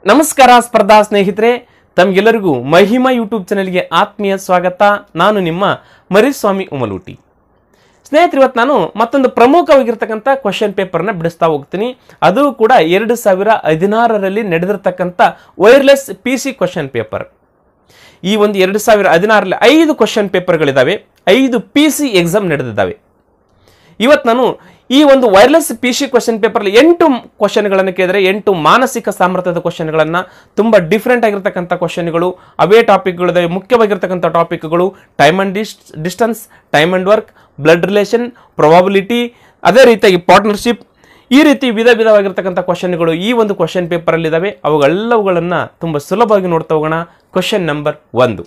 ನಮಸ್ಕಾರ ಸ್ಪರ್ಧಾ ಸ್ನೇಹಿತರೆ ತಮಗೆಲ್ಲರಿಗೂ ಮಹಿಮಾ ಯೂಟ್ಯೂಬ್ ಚಾನೆಲ್ಗೆ ಆತ್ಮೀಯ ಸ್ವಾಗತ ನಾನು ನಿಮ್ಮ ಮರಿಸ್ವಾಮಿ ಉಮಲೂಟಿ ಸ್ನೇಹಿತರೆ ಇವತ್ತು ನಾನು ಮತ್ತೊಂದು ಪ್ರಮುಖವಾಗಿರ್ತಕ್ಕಂಥ ಕ್ವಶನ್ ಪೇಪರ್ನ ಬಿಡಿಸ್ತಾ ಹೋಗ್ತೀನಿ ಅದು ಕೂಡ ಎರಡು ಸಾವಿರ ಹದಿನಾರರಲ್ಲಿ ನಡೆದಿರ್ತಕ್ಕಂಥ wireless P C question paper ಈ ಒಂದು ಎರಡು ಸಾವಿರ ಹದಿನಾರರಲ್ಲಿ ಐದು ಕ್ವಶನ್ ಪೇಪರ್ಗಳಿದ್ದಾವೆ ಐದು ಪಿ ಸಿ ಎಕ್ಸಾಮ್ ನಡೆದಿದ್ದಾವೆ ಇವತ್ತು ನಾನು ಈ ಒಂದು ವೈರ್ಲೆಸ್ ಪಿ ಸಿ ಕ್ವಶನ್ ಪೇಪರ್ಲಿ ಎಂಟು ಕ್ವಶನ್ಗಳನ್ನು ಕೇಳಿದರೆ ಎಂಟು ಮಾನಸಿಕ ಸಾಮರ್ಥ್ಯದ ಕ್ವಶನ್ಗಳನ್ನು ತುಂಬ ಡಿಫ್ರೆಂಟ್ ಆಗಿರ್ತಕ್ಕಂಥ ಕ್ವಶನ್ಗಳು ಅವೇ ಟಾಪಿಕ್ಗಳಿದಾವೆ ಮುಖ್ಯವಾಗಿರ್ತಕ್ಕಂಥ ಟಾಪಿಕ್ಗಳು time and dis distance time and work blood relation probability ಅದೇ ರೀತಿಯಾಗಿ ಪಾರ್ಟ್ನರ್ಶಿಪ್ ಈ ರೀತಿ ವಿಧ ವಿಧವಾಗಿರ್ತಕ್ಕಂಥ ಕ್ವಶನ್ಗಳು ಈ ಒಂದು ಕ್ವಶನ್ ಪೇಪರಲ್ಲಿದ್ದಾವೆ ಅವುಗಳೆಲ್ಲವುಗಳನ್ನು ತುಂಬ ಸುಲಭವಾಗಿ ನೋಡ್ತಾ ಹೋಗೋಣ ಕ್ವಶನ್ ನಂಬರ್ ಒಂದು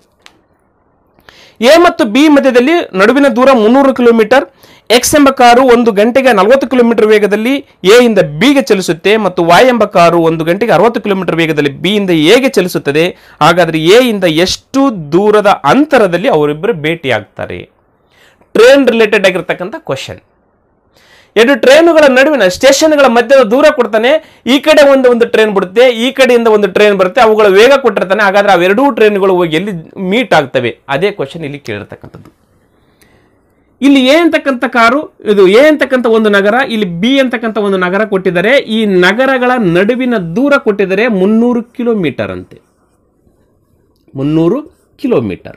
ಎ ಮತ್ತು ಬಿ ಮಧ್ಯದಲ್ಲಿ ನಡುವಿನ ದೂರ ಮುನ್ನೂರು ಕಿಲೋಮೀಟರ್ ಎಕ್ಸ್ ಎಂಬ ಕಾರು ಒಂದು ಗಂಟೆಗೆ ನಲವತ್ತು ಕಿಲೋಮೀಟರ್ ವೇಗದಲ್ಲಿ ಎ ಇಂದ ಬಿಗೆ ಚಲಿಸುತ್ತೆ ಮತ್ತು ವಾಯ್ ಎಂಬ ಕಾರು ಒಂದು ಗಂಟೆಗೆ ಅರವತ್ತು ಕಿಲೋಮೀಟರ್ ವೇಗದಲ್ಲಿ ಬಿ ಇಂದ ಎಗೆ ಚಲಿಸುತ್ತದೆ ಹಾಗಾದ್ರೆ ಎ ಇಂದ ಎಷ್ಟು ದೂರದ ಅಂತರದಲ್ಲಿ ಅವರಿಬ್ಬರು ಭೇಟಿಯಾಗ್ತಾರೆ ಟ್ರೈನ್ ರಿಲೇಟೆಡ್ ಆಗಿರ್ತಕ್ಕಂಥ ಕ್ವಶನ್ ಎರಡು ಟ್ರೈನುಗಳ ನಡುವಿನ ಸ್ಟೇಷನ್ಗಳ ಮಧ್ಯದ ದೂರ ಕೊಡ್ತಾನೆ ಈ ಕಡೆ ಒಂದು ಒಂದು ಟ್ರೈನ್ ಬಿಡುತ್ತೆ ಈ ಕಡೆಯಿಂದ ಒಂದು ಟ್ರೈನ್ ಬರುತ್ತೆ ಅವುಗಳ ವೇಗ ಕೊಟ್ಟಿರ್ತಾನೆ ಹಾಗಾದ್ರೆ ಅವೆರಡೂ ಟ್ರೈನ್ಗಳು ಹೋಗಿ ಎಲ್ಲಿ ಮೀಟ್ ಆಗ್ತವೆ ಅದೇ ಕ್ವಶನ್ ಇಲ್ಲಿ ಕೇಳಿರ್ತಕ್ಕಂಥದ್ದು ಇಲ್ಲಿ ಎ ಅಂತಕ್ಕಂಥ ಕಾರು ಇದು ಎ ಅಂತಕ್ಕಂಥ ಒಂದು ನಗರ ಇಲ್ಲಿ ಬಿ ಅಂತಕ್ಕಂಥ ಒಂದು ನಗರ ಕೊಟ್ಟಿದ್ದಾರೆ ಈ ನಗರಗಳ ನಡುವಿನ ದೂರ ಕೊಟ್ಟಿದ್ದಾರೆ ಮುನ್ನೂರು ಕಿಲೋಮೀಟರ್ ಅಂತೆ ಮುನ್ನೂರು ಕಿಲೋಮೀಟರ್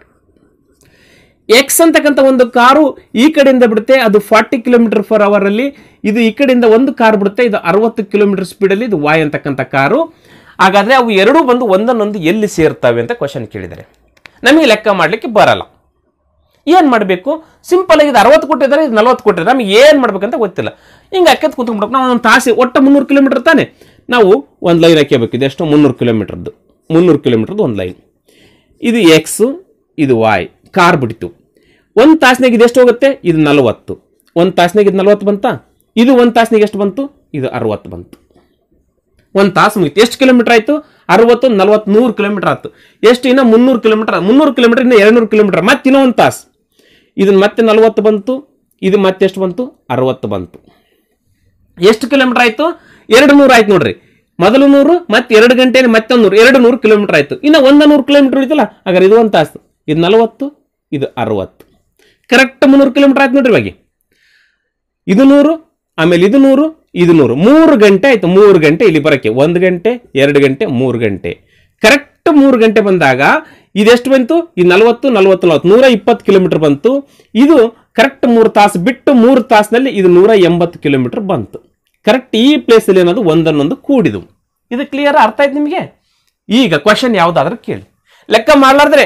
ಎಕ್ಸ್ ಅಂತಕ್ಕಂಥ ಒಂದು ಕಾರು ಈ ಕಡೆಯಿಂದ ಬಿಡುತ್ತೆ ಅದು ಫಾರ್ಟಿ ಕಿಲೋಮೀಟರ್ ಫರ್ ಅವರ್ ಅಲ್ಲಿ ಇದು ಈ ಕಡೆಯಿಂದ ಒಂದು ಕಾರ್ ಬಿಡುತ್ತೆ ಇದು ಅರವತ್ತು ಕಿಲೋಮೀಟರ್ ಸ್ಪೀಡಲ್ಲಿ ಇದು ವಾಯ್ ಅಂತಕ್ಕಂಥ ಕಾರು ಹಾಗಾದ್ರೆ ಅವು ಎರಡೂ ಬಂದು ಒಂದನ್ನೊಂದು ಎಲ್ಲಿ ಸೇರ್ತವೆ ಅಂತ ಕ್ವಶನ್ ಕೇಳಿದ್ದಾರೆ ನಮಗೆ ಲೆಕ್ಕ ಮಾಡಲಿಕ್ಕೆ ಬರಲ್ಲ ಏನು ಮಾಡಬೇಕು ಸಿಂಪಲ್ ಆಗಿ ಇದು ಅರವತ್ತು ಕೊಟ್ಟಿದ್ದಾರೆ ಇದು ನಲ್ವತ್ತು ಕೊಟ್ಟಿದ್ದಾರೆ ನಮಗೆ ಏನು ಮಾಡ್ಬೇಕಂತ ಗೊತ್ತಿಲ್ಲ ಹಿಂಗೆ ಅಕ್ಕತ್ ಕೂತ್ಕೊಂಡ್ಬಿಟ್ಟು ನಾವು ಒಂದು ತಾಸಿ ಒಟ್ಟು ಮುನ್ನೂರು ಕಿಲೋಮೀಟರ್ ತಾನೆ ನಾವು ಒಂದು ಲೈನ್ ಹಾಕಬೇಕು ಇದು ಎಷ್ಟು ಮುನ್ನೂರು ಕಿಲೋಮೀಟರ್ದು ಮುನ್ನೂರು ಕಿಲೋಮೀಟರ್ದು ಒಂದು ಲೈನ್ ಇದು ಎಕ್ಸು ಇದು ವಾಯ್ ಕಾರ್ ಬಿಡ್ತು ಒಂದು ತಾಸಿನಾಗ ಇದು ಎಷ್ಟು ಹೋಗುತ್ತೆ ಇದು ನಲವತ್ತು ಒಂದು ತಾಸಿನಾಗ ಇದು ನಲವತ್ತು ಬಂತಾ ಇದು ಒಂದು ತಾಸಿನಾಗ ಎಷ್ಟು ಬಂತು ಇದು ಅರವತ್ತು ಬಂತು ಒಂದು ತಾಸು ಮುಗಿತು ಎಷ್ಟು ಕಿಲೋಮೀಟರ್ ಆಯಿತು ಅರವತ್ತು ನಲವತ್ತು ನೂರು ಕಿಲೋಮೀಟರ್ ಆಯ್ತು ಎಷ್ಟು ಇನ್ನು ಮುನ್ನೂರು ಕಿಲೋಮೀಟರ್ ಮುನ್ನೂರು ಕಿಲೋಮೀಟರ್ ಇನ್ನು ಎರಡುನೂರು ಕಿಲೋಮೀಟರ್ ಮತ್ತೆ ಇನ್ನೂ ಒಂದು ತಾಸು ಇದನ್ನ ಮತ್ತೆ ನಲವತ್ತು ಬಂತು ಇದು ಮತ್ತೆ ಎಷ್ಟು ಬಂತು ಅರವತ್ತು ಬಂತು ಎಷ್ಟು ಕಿಲೋಮೀಟರ್ ಆಯಿತು ಎರಡು ನೂರು ಆಯ್ತು ನೋಡ್ರಿ ಮೊದಲು ನೂರು ಮತ್ತೆ ಎರಡು ಗಂಟೆ ಮತ್ತೊಂದು ನೂರು ಎರಡು ನೂರು ಕಿಲೋಮೀಟರ್ ಆಯಿತು ಇನ್ನು ಒಂದು ನೂರು ಕಿಲೋಮೀಟರ್ ಉಳಿತಲ್ಲ ಹಾಗಾದ್ರೆ ಇದು ಒಂದು ತಾಸು ಇದು ನಲವತ್ತು ಇದು ಅರವತ್ತು ಕರೆಕ್ಟ್ ಮುನ್ನೂರು ಕಿಲೋಮೀಟರ್ ಆಯ್ತು ನೋಡ್ರಿ ಇವಾಗ ಇದು ನೂರು ಆಮೇಲೆ ಇದು ನೂರು ಇದು ನೂರು ಮೂರು ಗಂಟೆ ಆಯ್ತು ಮೂರು ಗಂಟೆ ಇಲ್ಲಿ ಬರೋಕ್ಕೆ ಒಂದು ಗಂಟೆ ಎರಡು ಗಂಟೆ ಮೂರು ಗಂಟೆ ಕರೆಕ್ಟ್ ಮೂರು ಗಂಟೆ ಬಂದಾಗ ಇದೆಷ್ಟು ಬಂತು ಈ ನಲವತ್ತು ನಲವತ್ತು ನಲವತ್ತು ನೂರ ಇಪ್ಪತ್ತು ಕಿಲೋಮೀಟರ್ ಬಂತು ಇದು ಕರೆಕ್ಟ್ ಮೂರು ತಾಸು ಬಿಟ್ಟು ಮೂರು ತಾಸಿನಲ್ಲಿ ಇದು ನೂರ ಎಂಬತ್ತು ಕಿಲೋಮೀಟರ್ ಬಂತು ಕರೆಕ್ಟ್ ಈ ಪ್ಲೇಸಲ್ಲಿ ಏನದು ಒಂದನ್ನೊಂದು ಕೂಡಿದು ಇದು ಕ್ಲಿಯರ್ ಅರ್ಥ ಆಯ್ತು ನಿಮಗೆ ಈಗ ಕ್ವಶನ್ ಯಾವುದಾದ್ರೂ ಕೇಳಿ ಲೆಕ್ಕ ಮಾಡಲಾರ್ದ್ರೆ